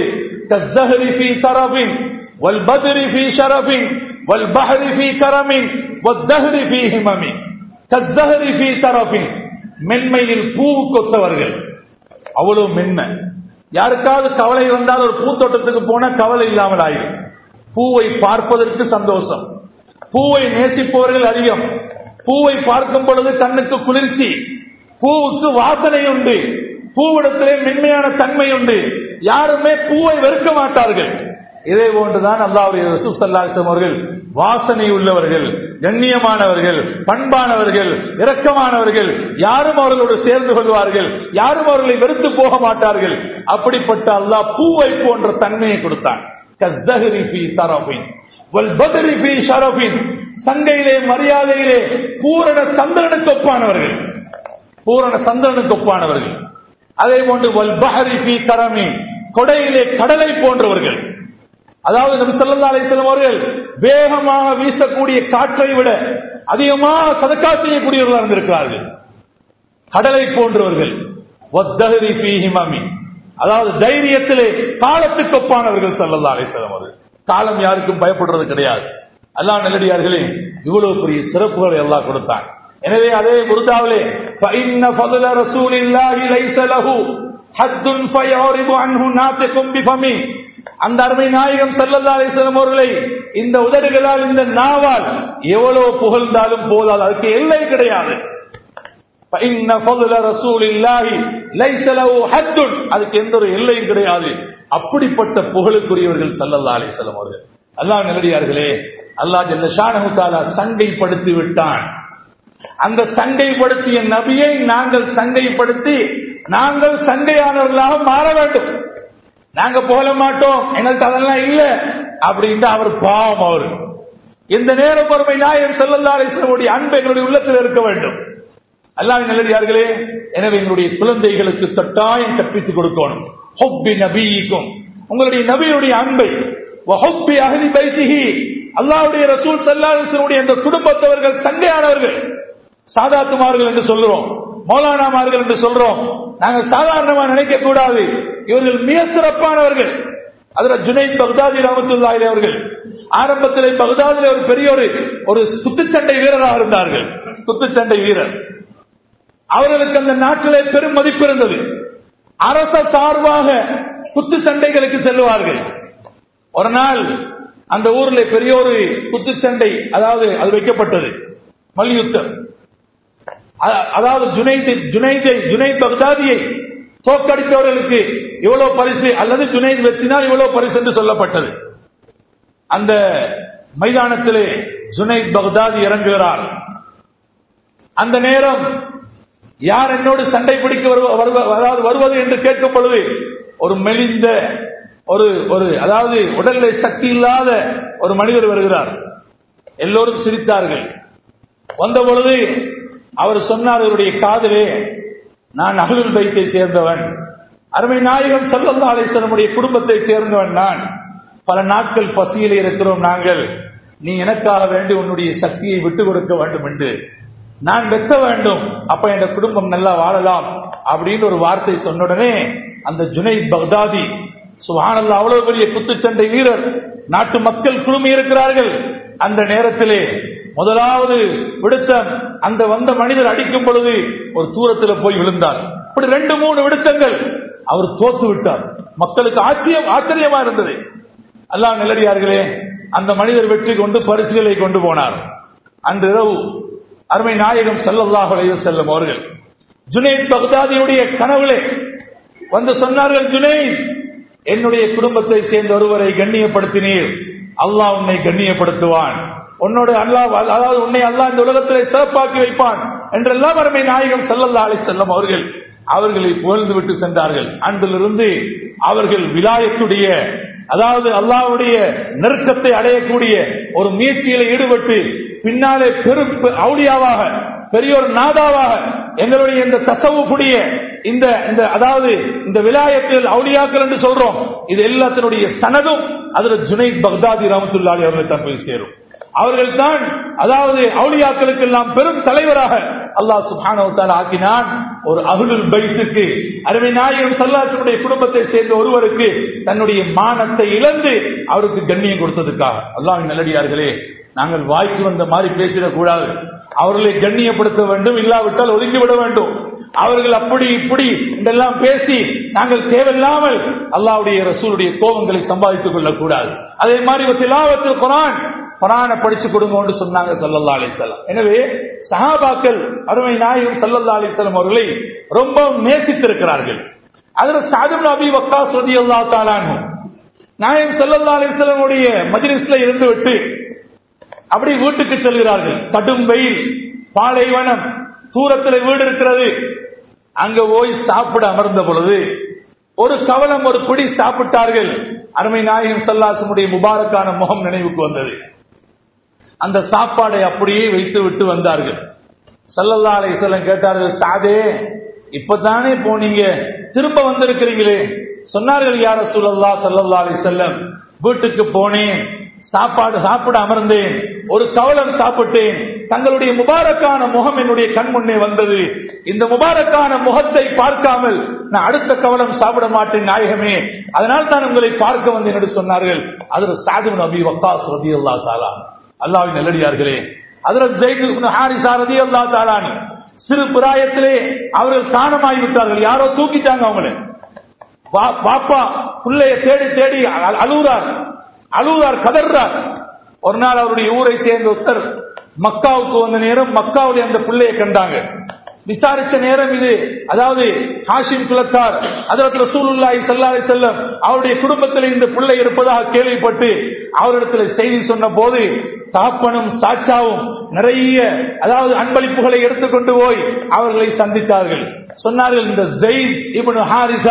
Speaker 1: والبدر في شرف والبحر في كرم والدهر في همم كالزهر في ترف மென்மையில் பூவு கொத்தவர்கள் அவ்வளவு மென்மை யாருக்காவது கவலை வந்தால் ஒரு பூத்தோட்டத்துக்கு போன கவலை இல்லாமல் ஆயிரும் பூவை பார்ப்பதற்கு சந்தோஷம் பூவை நேசிப்பவர்கள் அதிகம் பூவை பார்க்கும் பொழுது கண்ணுக்கு குளிர்ச்சி பூவுக்கு வாசனை உண்டு பூவிடத்திலே மென்மையான தன்மை உண்டு யாருமே பூவை வெறுக்க மாட்டார்கள் இதே போன்றுதான் அல்லாவுடைய ரசூசல்லாசம் அவர்கள் வாசனை உள்ளவர்கள் கண்ணியமானவர்கள் பண்பானவர்கள் இரக்கமானவர்கள் யாரும் அவர்களோடு சேர்ந்து கொள்வார்கள் யாரும் அவர்களை வெறுத்து போக மாட்டார்கள் அப்படிப்பட்ட அல்லாஹ் பூவை போன்ற தன்மையை கொடுத்தான் சங்கையிலே மரியாதையிலே பூரண சந்திரனுக்கு ஒப்பானவர்கள் பூரண சந்திரனுக்கு ஒப்பானவர்கள் அதே போன்று வல்பஹரி பி கரமி கொடையிலே கடலை போன்றவர்கள் அதாவது நபி சொல்லா அலிஸ்லாம் அவர்கள் வேகமாக வீசக்கூடிய காற்றை விட அதிகமாக சதக்கா செய்யக்கூடியவர்களாக இருந்திருக்கிறார்கள் கடலை போன்றவர்கள் அதாவது தைரியத்திலே காலத்துக்கு ஒப்பானவர்கள் சல்லல்லா அலிஸ்லாம் அவர்கள் காலம் யாருக்கும் பயப்படுறது கிடையாது அல்லா நல்லடியார்களே இவ்வளவு பெரிய சிறப்புகளை எல்லாம் கொடுத்தான் எனவே அதே முருதாவிலே فإن فضل رسول الله ليس له حد فيعرض عنه ناطق بفمه அந்த அருமை நாயகம் சல்லல்லா அலிஸ்லாம் அவர்களை இந்த உதடுகளால் இந்த நாவால் எவ்வளவு புகழ்ந்தாலும் போதால் அதுக்கு எல்லை கிடையாது அதுக்கு எந்த ஒரு எல்லையும் கிடையாது அப்படிப்பட்ட புகழுக்குரியவர்கள் சல்லல்லா அலிஸ்லாம் அவர்கள் அல்லாஹ் நிலடியார்களே அல்லாஹ் ஜல்லஷானு சங்கைப்படுத்தி விட்டான் அந்த சங்கைப்படுத்திய நபியை நாங்கள் சங்கைப்படுத்தி நாங்கள் சங்கையானவர்களாக மாற வேண்டும் நாங்க போல மாட்டோம் எங்களுக்கு அதெல்லாம் இல்ல அப்படின்ட்டு அவர் பாவம் அவர் இந்த நேர பொறுமை நாயம் செல்லல்லாடைய அன்பு எங்களுடைய உள்ளத்தில் இருக்க வேண்டும் அல்லாஹ் நல்லடியார்களே எனவே எங்களுடைய குழந்தைகளுக்கு கட்டாயம் கற்பித்துக் கொடுக்கணும் ஹொப்பி நபிக்கும் உங்களுடைய நபியுடைய அன்பை வஹொப்பி அகதி பைசிகி அல்லாஹ்வுடைய ரசூல் சல்லாஹுடைய அந்த குடும்பத்தவர்கள் சண்டையானவர்கள் சாதாத்துமார்கள் என்று சொல்கிறோம் மௌலானாமார்கள் என்று சொல்றோம் நாங்கள் சாதாரணமா நினைக்க கூடாது இவர்கள் மிக சிறப்பானவர்கள் அதுல ஜுனைத் பக்தாதி ரஹமத்துல்லாஹி அவர்கள் ஆரம்பத்தில் பக்தாதில் ஒரு பெரிய ஒரு ஒரு குத்துச்சண்டை வீரராக இருந்தார்கள் குத்துச்சண்டை வீரர் அவர்களுக்கு அந்த நாட்டிலே பெரும் மதிப்பு இருந்தது அரச சார்பாக குத்து சண்டைகளுக்கு செல்வார்கள் ஒரு நாள் அந்த ஊர்ல பெரிய ஒரு குத்துச்சண்டை அதாவது அது வைக்கப்பட்டது மல்யுத்தம் அ- அதாவது ஜுனைத் ஜுனைதை ஜுனைத் பக்தாதியை தோற்கடித்தவர்களுக்கு இவ்வளவு பரிசு அல்லது ஜுனைத் வெற்றினால் இவ்வளவு பரிசு என்று சொல்லப்பட்டது அந்த மைதானத்திலே ஜுனைத் பக்தாதி இறங்குகிறார் அந்த நேரம் யார் என்னோடு சண்டை பிடிக்க வருவ- வருவ- அதாவது வருவது என்று கேட்கும் பொழுது ஒரு மெலிந்த ஒரு ஒரு அதாவது உடல்ல சக்தி இல்லாத ஒரு மனிதர் வருகிறார் எல்லோரும் சிரித்தார்கள் வந்த பொழுது அவர் சொன்னார் அவருடைய காதிலே நான் அகலுல் பைத்தை சேர்ந்தவன் அருமை நாயகம் சல்லல்லா அலிஸ்லமுடைய குடும்பத்தை சேர்ந்தவன் நான் பல நாட்கள் பசியில் இருக்கிறோம் நாங்கள் நீ எனக்காக வேண்டி உன்னுடைய சக்தியை விட்டு கொடுக்க வேண்டும் என்று நான் வெத்த வேண்டும் அப்ப என் குடும்பம் நல்லா வாழலாம் அப்படின்னு ஒரு வார்த்தை சொன்ன உடனே அந்த ஜுனைத் பக்தாதி சுபானல்லா அவ்வளவு பெரிய குத்துச்சண்டை வீரர் நாட்டு மக்கள் குழுமி இருக்கிறார்கள் அந்த நேரத்திலே முதலாவது விடுத்தம் அந்த வந்த மனிதர் அடிக்கும் பொழுது ஒரு தூரத்தில் போய் விழுந்தார் இப்படி ரெண்டு மூணு விடுத்தங்கள் அவர் தோத்து விட்டார் மக்களுக்கு ஆச்சரியம் ஆச்சரியமா இருந்தது அல்லாஹ் நிலடியார்களே அந்த மனிதர் வெற்றி கொண்டு பரிசுகளை கொண்டு போனார் அன்று இரவு அருமை நாயகம் ஸல்லல்லாஹு அலைஹி செல்லும் அவர்கள் ஜுனைத் பக்தாதியுடைய கனவுலே வந்து சொன்னார்கள் ஜுனைத் என்னுடைய குடும்பத்தை சேர்ந்த ஒருவரை கண்ணியப்படுத்தினீர் அல்லாஹ் உன்னை கண்ணியப்படுத்துவான் உன்னோட அல்லாஹ் அதாவது உன்னை அல்லாஹ் இந்த உலகத்திலே சிறப்பாக்கி வைப்பான் என்றெல்லாம் அருமை நாயகம் ஸல்லல்லாஹு அலைஹி செல்லும் அவர்கள் அவர்களை புகழ்ந்து விட்டு சென்றார்கள் அன்றிலிருந்து அவர்கள் விலாயத்துடைய அதாவது அல்லாஹ்வுடைய நெருக்கத்தை அடையக்கூடிய ஒரு முயற்சியில ஈடுபட்டு பின்னாலே பெரும் அவுளியாவாக பெரிய ஒரு நாதாவாக எங்களுடைய இந்த தசவுடைய இந்த இந்த அதாவது இந்த விலாயத்தில் அவுளியாக்கள் என்று சொல்றோம் இது எல்லாத்தினுடைய சனதும் அதுல ஜுனைத் பக்தாதி ரஹமத்துல்லாஹி அவர்களை தான் போய் சேரும் அவர்கள் தான் அதாவது அவுளியாக்களுக்கு எல்லாம் பெரும் தலைவராக அல்லாஹ் சுப்ஹானஹு தஆலா ஆக்கினான் ஒரு அஹ்லுல் பைத்துக்கு அருமை நாயகம் சல்லாத்துடைய குடும்பத்தை சேர்ந்த ஒருவருக்கு தன்னுடைய மானத்தை இழந்து அவருக்கு கண்ணியம் கொடுத்ததுக்காக அல்லாஹ்வின் நல்லடியார்களே நாங்கள் வாய்க்கு வந்த மாதிரி பேசிடக் கூடாது அவர்களை கண்ணியப்படுத்த வேண்டும் இல்லாவிட்டால் ஒதுக்கிவிட வேண்டும் அவர்கள் அப்படி இப்படி இதெல்லாம் பேசி நாங்கள் தேவையில்லாமல் அல்லாவுடைய ரசூலுடைய கோபங்களை சம்பாதித்துக் கொள்ளக்கூடாது அதே மாதிரி திலாவத்தில் குரான் குரானை படிச்சு கொடுங்க சொன்னாங்க சல்லல்லா அலிசல்லாம் எனவே சஹாபாக்கள் அருமை நாயகம் சல்லல்லா அலிசல்லாம் அவர்களை ரொம்ப நேசித்திருக்கிறார்கள் அதில் சாதும் நபி வக்காஸ் ரதி அல்லா தாலானு நாயகம் சல்லல்லா அலிசல்லமுடைய மஜ்லிஸ்ல இருந்து விட்டு அப்படி வீட்டுக்கு செல்கிறார்கள் கடும் வெயில் பாலைவனம் தூரத்தில் வீடு இருக்கிறது அங்க போய் சாப்பிட அமர்ந்த பொழுது ஒரு கவலம் ஒரு பிடி சாப்பிட்டார்கள் அருமை நாயகம் சல்லாசனுடைய முபாரக்கான முகம் நினைவுக்கு வந்தது அந்த சாப்பாடை அப்படியே வைத்து விட்டு வந்தார்கள் சல்லல்லா அலைஹிஸ்ஸலாம் கேட்டார்கள் சாதே இப்பதானே போனீங்க திரும்ப வந்திருக்கிறீங்களே சொன்னார்கள் யார சூழல்லா சல்லல்லா அலைஹிஸ்ஸலாம் வீட்டுக்கு போனேன் சாப்பாடு சாப்பிட அமர்ந்தேன் ஒரு கவலம் சாப்பிட்டேன் தங்களுடைய முபாரக்கான முகம் என்னுடைய கண் முன்னே வந்தது இந்த முபாரக்கான முகத்தை பார்க்காமல் நான் அடுத்த கவலம் சாப்பிட மாட்டேன் நாயகமே அதனால் தான் உங்களை பார்க்க வந்தேன் என்று சொன்னார்கள் அதில் சாது நபி வக்காஸ் ரதி அல்லா தாலா அல்லாவின் நல்லடியார்களே அதில் ஜெயிது ஹாரிசா ரதி அல்லா தாலானி சிறு பிராயத்திலே அவர்கள் காணமாகி விட்டார்கள் யாரோ தூக்கிட்டாங்க அவங்களை பா- பாப்பா பிள்ளைய தேடி தேடி அ- அழுகுறார் அழுகுறார் கதறார் ஒரு நாள் அவருடைய ஊரை சேர்ந்த ஒருத்தர் மக்காவுக்கு வந்த நேரம் மக்காவுடைய அந்த பிள்ளையை கண்டாங்க விசாரிச்ச நேரம் இது அதாவது ஹாஷிம் குலத்தார் அதற்கு ரசூலுல்லாஹி ஸல்லல்லாஹு அலைஹி வஸல்லம் அவருடைய குடும்பத்தில் இந்த பிள்ளை இருப்பதாக கேள்விப்பட்டு அவரிடத்தில் செய்தி சொன்ன போது தாப்பனும் சாச்சாவும் நிறைய அதாவது அன்பளிப்புகளை எடுத்துக்கொண்டு போய் அவர்களை சந்தித்தார்கள் சொன்னார்கள் இந்த ஜெயித் இப்னு ஹாரிசா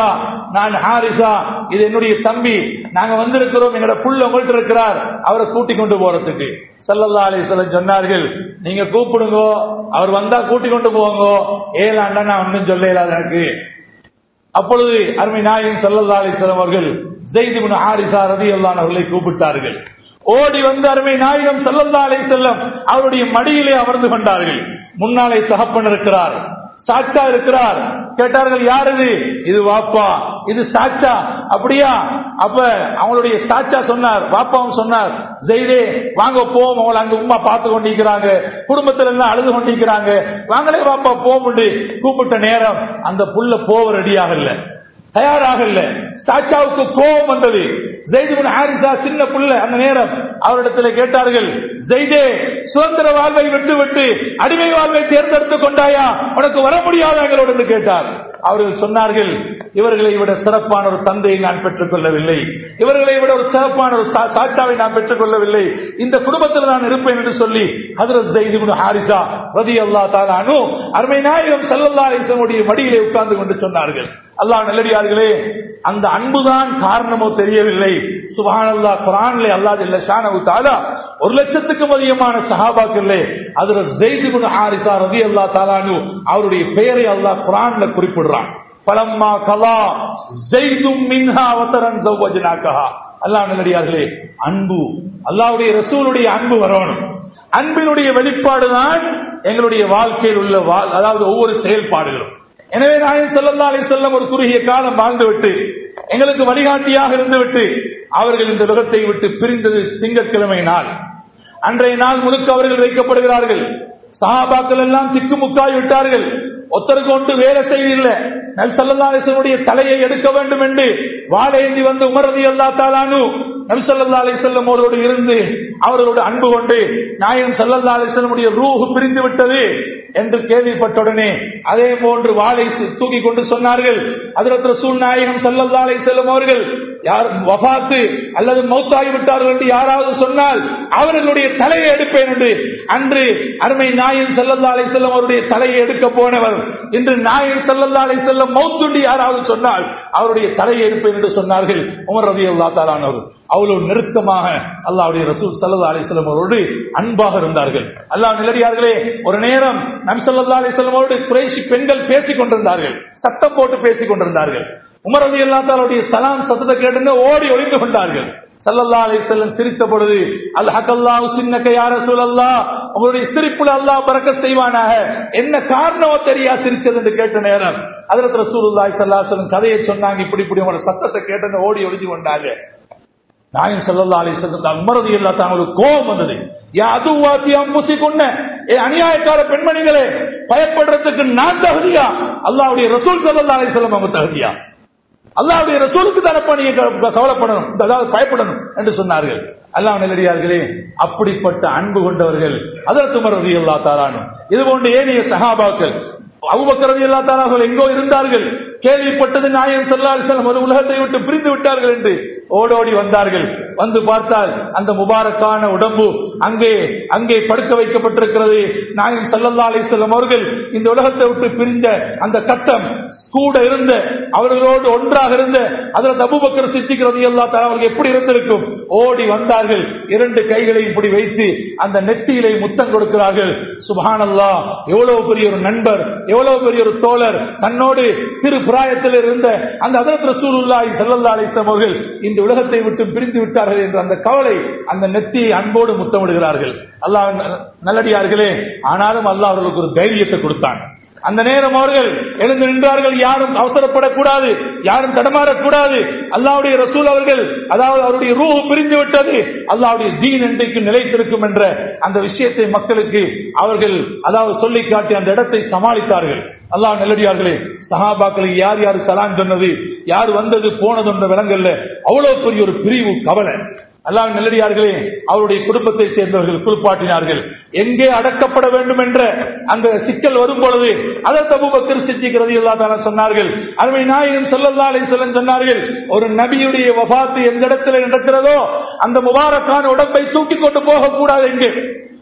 Speaker 1: நான் ஹாரிசா இது என்னுடைய தம்பி நாங்க வந்திருக்கிறோம் எங்களோட புள்ள உங்கள்ட்ட இருக்கிறார் அவரை கூட்டிக் கொண்டு போறதுக்கு சல்லல்லா அலிஸ்வலம் சொன்னார்கள் நீங்க கூப்பிடுங்க அவர் வந்தா கூட்டிக் கொண்டு போங்க ஏழாண்டா நான் ஒன்னும் சொல்ல இயலாது எனக்கு அப்பொழுது அருமை நாயகன் சல்லல்லா அலிஸ்வலம் அவர்கள் ஜெய்திபின் ஹாரிசா ரதி அவர்களை கூப்பிட்டார்கள் ஓடி வந்து அருமை நாயகம் சல்லல்லா அலை செல்லம் அவருடைய மடியிலே அமர்ந்து கொண்டார்கள் முன்னாலே தகப்பன் இருக்கிறார் சாச்சா இருக்கிறார் கேட்டார்கள் யார் இது இது வாப்பா இது சாச்சா அப்படியா அப்ப அவங்களுடைய சாச்சா சொன்னார் வாப்பாவும் சொன்னார் ஜெய்தே வாங்க போவோம் அவங்களை அங்க உமா பார்த்து கொண்டிருக்கிறாங்க குடும்பத்துல எல்லாம் அழுது கொண்டிருக்கிறாங்க வாங்களே வாப்பா போம் கூப்பிட்ட நேரம் அந்த புள்ள போவ ரெடியாக இல்ல தயாராக இல்ல சாச்சாவுக்கு கோபம் வந்தது ஜெய்துபின் ஹாரிசா சின்ன புள்ள அந்த நேரம் அவரிடத்தில் கேட்டார்கள் ஜெய்தே சுதந்திர வாழ்வை விட்டு விட்டு அடிமை வாழ்வை தேர்ந்தெடுத்துக் கொண்டாயா உனக்கு வர முடியாத எங்களோடு என்று கேட்டார் அவர்கள் சொன்னார்கள் இவர்களை விட சிறப்பான ஒரு தந்தையை நான் பெற்றுக் கொள்ளவில்லை இவர்களை விட ஒரு சிறப்பான ஒரு சா- சாட்சாவை நான் பெற்றுக் கொள்ளவில்லை இந்த குடும்பத்தில் நான் இருப்பேன் என்று சொல்லி ஹதரத் ஜெய்துபின் ஹாரிசா ரதி அல்லா தாலானு அருமை நாயகம் சல்லல்லா அலிசனுடைய மடியிலே உட்கார்ந்து கொண்டு சொன்னார்கள் அல்லாஹ் நல்லடியார்களே அந்த அன்புதான் காரணமோ தெரியவில்லை சுபஹானல்லா குரான்ல அல்லாஹ் ஜல்ல ஷானஹு தஆலா ஒரு லட்சத்துக்கும் அதிகமான சஹாபாக்களே அதுல ஜெயித் இப்னு ஹாரிஸா ரலியல்லாஹு தஆலானு அவருடைய பெயரை அல்லாஹ் குரான்ல குறிப்பிடுறான் பலம்மா கலா ஜெய்தும் மின்ஹா வதரன் ஜவ்வஜனாகஹா அல்லாஹ் நல்லடியார்களே அன்பு அல்லாஹ்வுடைய ரசூலுடைய அன்பு வரணும் அன்பினுடைய வெளிப்பாடுதான் எங்களுடைய வாழ்க்கையில் உள்ள வா- அதாவது ஒவ்வொரு செயல்பாடுகளும் எனவே நாயன் செல்லல்லா அலி செல்லம் ஒரு குறுகிய காலம் வாழ்ந்துவிட்டு எங்களுக்கு வழிகாட்டியாக இருந்துவிட்டு அவர்கள் இந்த உலகத்தை விட்டு பிரிந்தது திங்கட்கிழமை நாள் அன்றைய நாள் முழுக்க அவர்கள் வைக்கப்படுகிறார்கள் சஹாபாக்கள் எல்லாம் திக்குமுக்காய் விட்டார்கள் ஒத்தருக்கு ஒன்று வேலை செய்யவில்லை நல் சல்லல்லாசனுடைய தலையை எடுக்க வேண்டும் என்று வாழேந்தி வந்து உமரதி அல்லா தாலானு நபி சல்லா அலிசல்லம் அவரோடு இருந்து அவர்களோடு அன்பு கொண்டு நாயகம் சல்லல்லா அலிசல்லமுடைய ரூஹு பிரிந்து விட்டது என்று கேள்விப்பட்டவுடனே அதே போன்று வாளை சு- தூக்கி கொண்டு சொன்னார்கள் அதிரத் ரசூல் நாயகம் சல்லல்லா அலிசல்லம் அவர்கள் யார் வபாத்து அல்லது மௌத்தாகி விட்டார்கள் என்று யாராவது சொன்னால் அவர்களுடைய தலையை எடுப்பேன் என்று அன்று அருமை நாயன் செல்லல்லா அலை செல்லம் அவருடைய தலையை எடுக்க போனவர் இன்று நாயன் செல்லல்லா அலை செல்லம் மௌத்துண்டு யாராவது சொன்னால் அவருடைய தலையை எடுப்பேன் என்று சொன்னார்கள் உமர் ரவி அல்லா தாலானவர் அவ்வளவு நெருக்கமாக அல்லாவுடைய ரசூல் சல்லா அலிஸ்லம் அவரோடு அன்பாக இருந்தார்கள் அல்லாஹ் நிலடியார்களே ஒரு நேரம் நம் சல்லா அலிஸ்லம் அவரோடு குறைசி பெண்கள் பேசிக் கொண்டிருந்தார்கள் சத்தம் போட்டு பேசிக் கொண்டிருந்தார்கள் உமர் அலி அல்லா தாலுடைய சலாம் சத்தத்தை கேட்டு ஓடி ஒளிந்து கொண்டார்கள் சல்லல்லா அலைஹி வஸல்லம் சிரித்த பொழுது அல்ஹக்கல்லாஹு சின்னக யா ரசூலல்லாஹ் உங்களுடைய சிரிப்புல அல்லாஹ் பரக்கத் செய்வானாக என்ன காரணமோ தெரியா சிரிச்சது என்று கேட்ட நேரம் ஹஜ்ரத் ரசூலுல்லாஹி ஸல்லல்லாஹு அலைஹி வஸல்லம் கதையை சொன்னாங்க இப்படி இப்படி உங்களோட சத்தத்தை கேட்டு ஓடி ஒளிஞ்சு கொண்டாங்க நாயன் சல்லல்லா அலைஹி வஸல்லம் உமர் ரலியல்லாஹு தஆலா அவங்களுக்கு கோபம் வந்தது யா அதுவாத்தி அம்புசி கொன்ன ஏ அநியாயக்கார பெண்மணிகளே பயப்படுறதுக்கு நான் தகுதியா அல்லாஹ்வுடைய ரசூல் சல்லல்லா அலைஹி வஸல்லம் அவங்க தகுதியா அல்லாவுடைய ரசூலுக்கு தானப்பா நீங்க க- கவலைப்படணும் அதாவது பயப்படணும் என்று சொன்னார்கள் அல்லாஹ் நெல்லடியார்களே அப்படிப்பட்ட அன்பு கொண்டவர்கள் அதற்கு மரதி அல்லா தாரானும் இது போன்று ஏனைய சகாபாக்கள் அவுபக்கரதி அல்லா தாரார்கள் எங்கோ இருந்தார்கள் கேள்விப்பட்டது நாயகம் சொல்லால் செல்லம் ஒரு உலகத்தை விட்டு பிரிந்து விட்டார்கள் என்று ஓடோடி வந்தார்கள் வந்து பார்த்தால் அந்த முபாரக்கான உடம்பு அங்கே அங்கே படுக்க வைக்கப்பட்டிருக்கிறது நாயகம் சல்லல்லா அலிஸ்லம் அவர்கள் இந்த உலகத்தை விட்டு பிரிந்த அந்த கட்டம் கூட இருந்த அவர்களோடு ஒன்றாக இருந்த அதில் அபுபக்கர் சித்திக்கிறது எல்லா அவர்கள் எப்படி இருந்திருக்கும் ஓடி வந்தார்கள் இரண்டு கைகளை இப்படி வைத்து அந்த நெத்தியிலே முத்தம் கொடுக்கிறார்கள் சுபஹானல்லா எவ்வளவு பெரிய ஒரு நண்பர் எவ்வளவு பெரிய ஒரு தோழர் தன்னோடு சிறு பிராயத்தில் இருந்த அந்த அதரத் ரசூலுல்லாஹி ஸல்லல்லாஹு அலைஹி வஸல்லம் அவர்கள் இந்த உலகத்தை விட்டு பிரிந்து விட்டார்கள் என்ற அந்த கவலை அந்த நெத்தியை அன்போடு முத்தமிடுகிறார்கள் அல்லாஹ் நல்லடியார்களே ஆனாலும் அல்லாஹ் அவர்களுக்கு ஒரு தைரியத்தை கொடுத்தான் அந்த நேரம் அவர்கள் எழுந்து நின்றார்கள் யாரும் அவசரப்படக்கூடாது யாரும் தடமாறக்கூடாது அல்லாவுடைய ரசூல் அவர்கள் அதாவது அவருடைய ரூ பிரிந்து விட்டது அல்லாவுடைய தீன் என்றைக்கு நிலைத்திருக்கும் என்ற அந்த விஷயத்தை மக்களுக்கு அவர்கள் அதாவது சொல்லி காட்டி அந்த இடத்தை சமாளித்தார்கள் அல்லாஹ் நெல்லடியார்களே சஹாபாக்களுக்கு யார் யார் சலான் சொன்னது யார் வந்தது போனது என்ற விலங்கல்ல அவ்வளவு பெரிய ஒரு பிரிவு கவலை அல்லாஹ் நெல்லடியார்களே அவருடைய குடும்பத்தை சேர்ந்தவர்கள் குளிப்பாட்டினார்கள் எங்கே அடக்கப்பட வேண்டும் என்ற அந்த சிக்கல் வரும் பொழுது அதை தபுபக்கர் சித்திக்கிறது எல்லா சொன்னார்கள் அருமை நாயகம் சொல்லல்லா அலிசல்லன் சொன்னார்கள் ஒரு நபியுடைய வபாத்து எந்த இடத்துல நடக்கிறதோ அந்த முபாரக்கான உடம்பை தூக்கி கொண்டு போகக்கூடாது எங்கே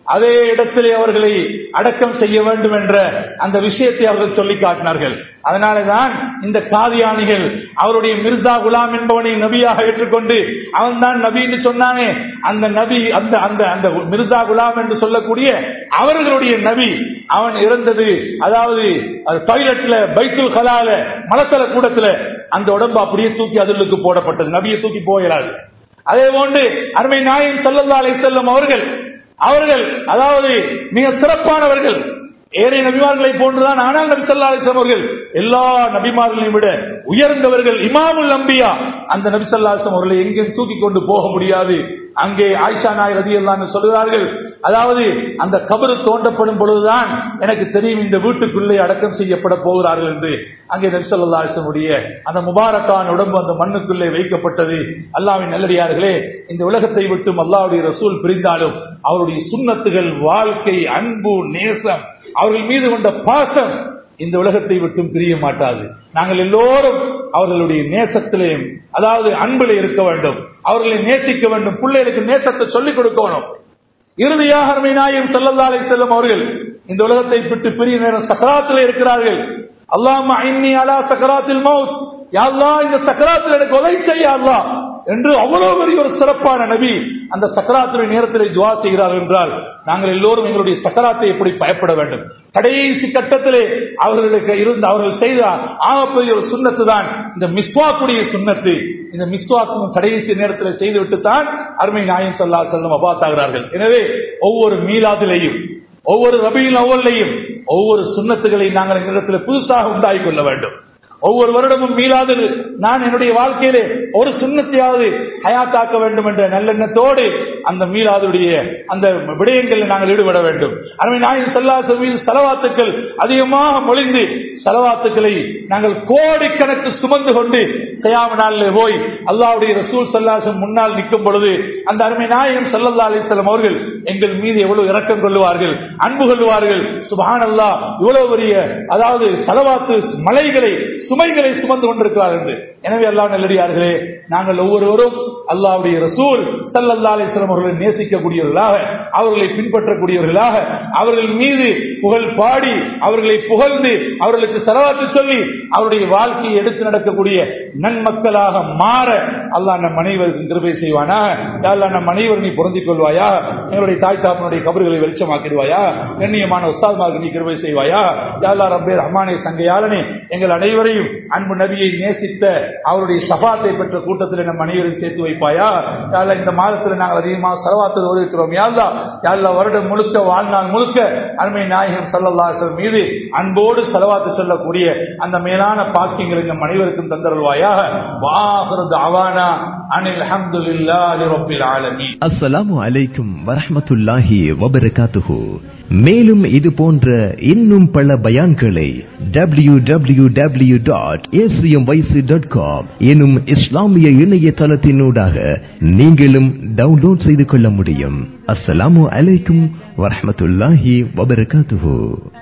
Speaker 1: அதே இடத்திலே அவர்களை அடக்கம் செய்ய வேண்டும் என்ற அந்த விஷயத்தை அவர்கள் சொல்லி காட்டினார்கள் அதனாலதான் இந்த காதியானிகள் அவருடைய மிர்சா குலாம் என்பவனை நபியாக ஏற்றுக்கொண்டு அவன் தான் நபி என்று சொன்னானே அந்த நபி அந்த அந்த அந்த மிர்சா குலாம் என்று சொல்லக்கூடிய அவர்களுடைய நபி அவன் இறந்தது அதாவது டாய்லெட்ல பைத்துல் கலால மலத்தல கூடத்துல அந்த உடம்பு அப்படியே தூக்கி அதிலுக்கு போடப்பட்டது நபியை தூக்கி போகிறார்கள் அதே போன்று அருமை நாயம் சல்லல்லா அலை செல்லும் அவர்கள் அவர்கள் அதாவது மிக சிறப்பானவர்கள் ஏனைய நபிமார்களை போன்றுதான் ஆனால் நபி சொல்லா அலிஸ்லாம் அவர்கள் எல்லா நபிமார்களையும் விட உயர்ந்தவர்கள் இமாமுல் நம்பியா அந்த நபி சொல்லா அலிஸ்லாம் அவர்களை எங்கேயும் தூக்கி கொண்டு போக முடியாது அங்கே ஆயிஷா நாய் ரதி எல்லாம் சொல்கிறார்கள் அதாவது அந்த கபரு தோண்டப்படும் பொழுதுதான் எனக்கு தெரியும் இந்த வீட்டுக்குள்ளே அடக்கம் செய்யப்பட போகிறார்கள் என்று அங்கே நபிசல்லா அலிசனுடைய அந்த முபாரக்கான உடம்பு அந்த மண்ணுக்குள்ளே வைக்கப்பட்டது அல்லாவின் நல்லடியார்களே இந்த உலகத்தை விட்டும் அல்லாவுடைய ரசூல் பிரிந்தாலும் அவருடைய சுண்ணத்துகள் வாழ்க்கை அன்பு நேசம் அவர்கள் மீது கொண்ட பாசம் இந்த உலகத்தை விட்டும் பிரிய மாட்டாது நாங்கள் எல்லோரும் அவர்களுடைய நேசத்திலே அதாவது அன்பிலே இருக்க வேண்டும் அவர்களை நேசிக்க வேண்டும் பிள்ளைகளுக்கு நேசத்தை சொல்லிக் கொடுக்கணும் இறுதியாக அருமை நாயம் செல்லல்லாலை செல்லும் அவர்கள் இந்த உலகத்தை விட்டு பிரிய நேரம் சக்கராத்தில் இருக்கிறார்கள் அல்லாம ஐன்னி அலா சக்கராத்தில் மவுத் யாழ்லா இந்த சக்கராத்தில் எனக்கு உதவி செய்ய அல்லா என்று அவ்வளவு பெரிய ஒரு சிறப்பான நபி அந்த சக்கராத்துடைய நேரத்தில் துவா செய்கிறார்கள் என்றால் நாங்கள் எல்லோரும் எங்களுடைய சக்கராத்தை எப்படி பயப்பட வேண்டும் கடைசி கட்டத்திலே அவர்களுக்கு இருந்த அவர்கள் செய்த ஆகப்பெரிய ஒரு சுண்ணத்து தான் இந்த மிஸ்வாக்குடைய சுண்ணத்து இந்த மிஸ்வாக்கும் கடைசி நேரத்தில் செய்துவிட்டு தான் அருமை நாயம் சொல்லா செல்லும் அபாத்தாகிறார்கள் எனவே ஒவ்வொரு மீளாதிலையும் ஒவ்வொரு ரபியின் ஒவ்வொன்றையும் ஒவ்வொரு சுண்ணத்துகளை நாங்கள் எங்களிடத்தில் புதுசாக உண்டாகி கொள்ள வேண்டும் ஒவ்வொரு வருடமும் மீளாது நான் என்னுடைய வாழ்க்கையிலே ஒரு சுண்ணத்தையாவது ஹயாத்தாக்க வேண்டும் என்ற நல்லெண்ணத்தோடு அந்த மீளாதுடைய அந்த விடயங்களில் நாங்கள் ஈடுபட வேண்டும் அருமை நாயின் செல்லாச மீது செலவாத்துக்கள் அதிகமாக மொழிந்து செலவாத்துக்களை நாங்கள் கோடிக்கணக்கு சுமந்து கொண்டு செய்யாம நாளில் போய் அல்லாவுடைய ரசூல் சல்லாசம் முன்னால் நிற்கும் பொழுது அந்த அருமை நாயகம் சல்லல்லா அலிஸ்லாம் அவர்கள் எங்கள் மீது எவ்வளவு இரக்கம் கொள்வார்கள் அன்பு கொள்வார்கள் சுபான் அல்லா இவ்வளவு பெரிய அதாவது செலவாத்து மலைகளை சுமைகளை சுமந்து கொண்டிருக்கிறார்கள் என்று எனவே அல்லா நல்லடியார்களே நாங்கள் ஒவ்வொருவரும் அல்லாவுடைய ரசூல் சல்லல்லா அலிஸ்லாம் அவர்களை நேசிக்கக்கூடியவர்களாக அவர்களை பின்பற்றக்கூடியவர்களாக அவர்கள் மீது புகழ் பாடி அவர்களை புகழ்ந்து அவர்களுக்கு செலவாத்து சொல்லி அவருடைய வாழ்க்கையை எடுத்து நடக்கக்கூடிய நன்மக்களாக மாற அல்லாஹ் நம் அனைவருக்கு கிருபை செய்வானா அல்லா நம் அனைவரும் நீ பொருந்திக் கொள்வாயா எங்களுடைய தாய் தாப்பனுடைய கபர்களை வெளிச்சமாக்கிடுவாயா கண்ணியமான உஸ்தாத்மாருக்கு நீ கிருபை செய்வாயா யாழ்லா ரப்பே ரஹ்மானே சங்கையாளனே எங்கள் அனைவரையும் அன்பு நபியை நேசித்த அவருடைய சபாத்தை பெற்ற கூட்டத்தில் நம் அனைவரையும் சேர்த்து வைப்பாயா யாழ்லா இந்த மாதத்தில் நாங்கள் அதிகமாக செலவாத்து ஓதிருக்கிறோம் யாழ்லா யாழ்லா வருடம் முழுக்க வாழ்நாள் முழுக்க அருமை நாயகம் சல்லல்லாசல் மீது அன்போடு செலவாத்து சொல்லக்கூடிய அந்த மேலான பாக்கியங்களை நம் அனைவருக்கும் தந்தருள்வாயாக வாஹரது அவானா அனில் அஹமதுல்லாஹி ரப்பில் ஆலமீன்
Speaker 2: அஸ்ஸலாமு அலைக்கும் வரஹ்மத்துல்லாஹி வபரகாத்துஹு மேலும் இது போன்ற இன்னும் பல பயான்களை W W W dot dot com எனும் இஸ்லாமிய இணையதளத்தினூடாக நீங்களும் டவுன்லோட் செய்து கொள்ள முடியும் அஸ்ஸலாமு அலைக்கும் வரஹ்மத்துல்லாஹி வபரகாத்துஹு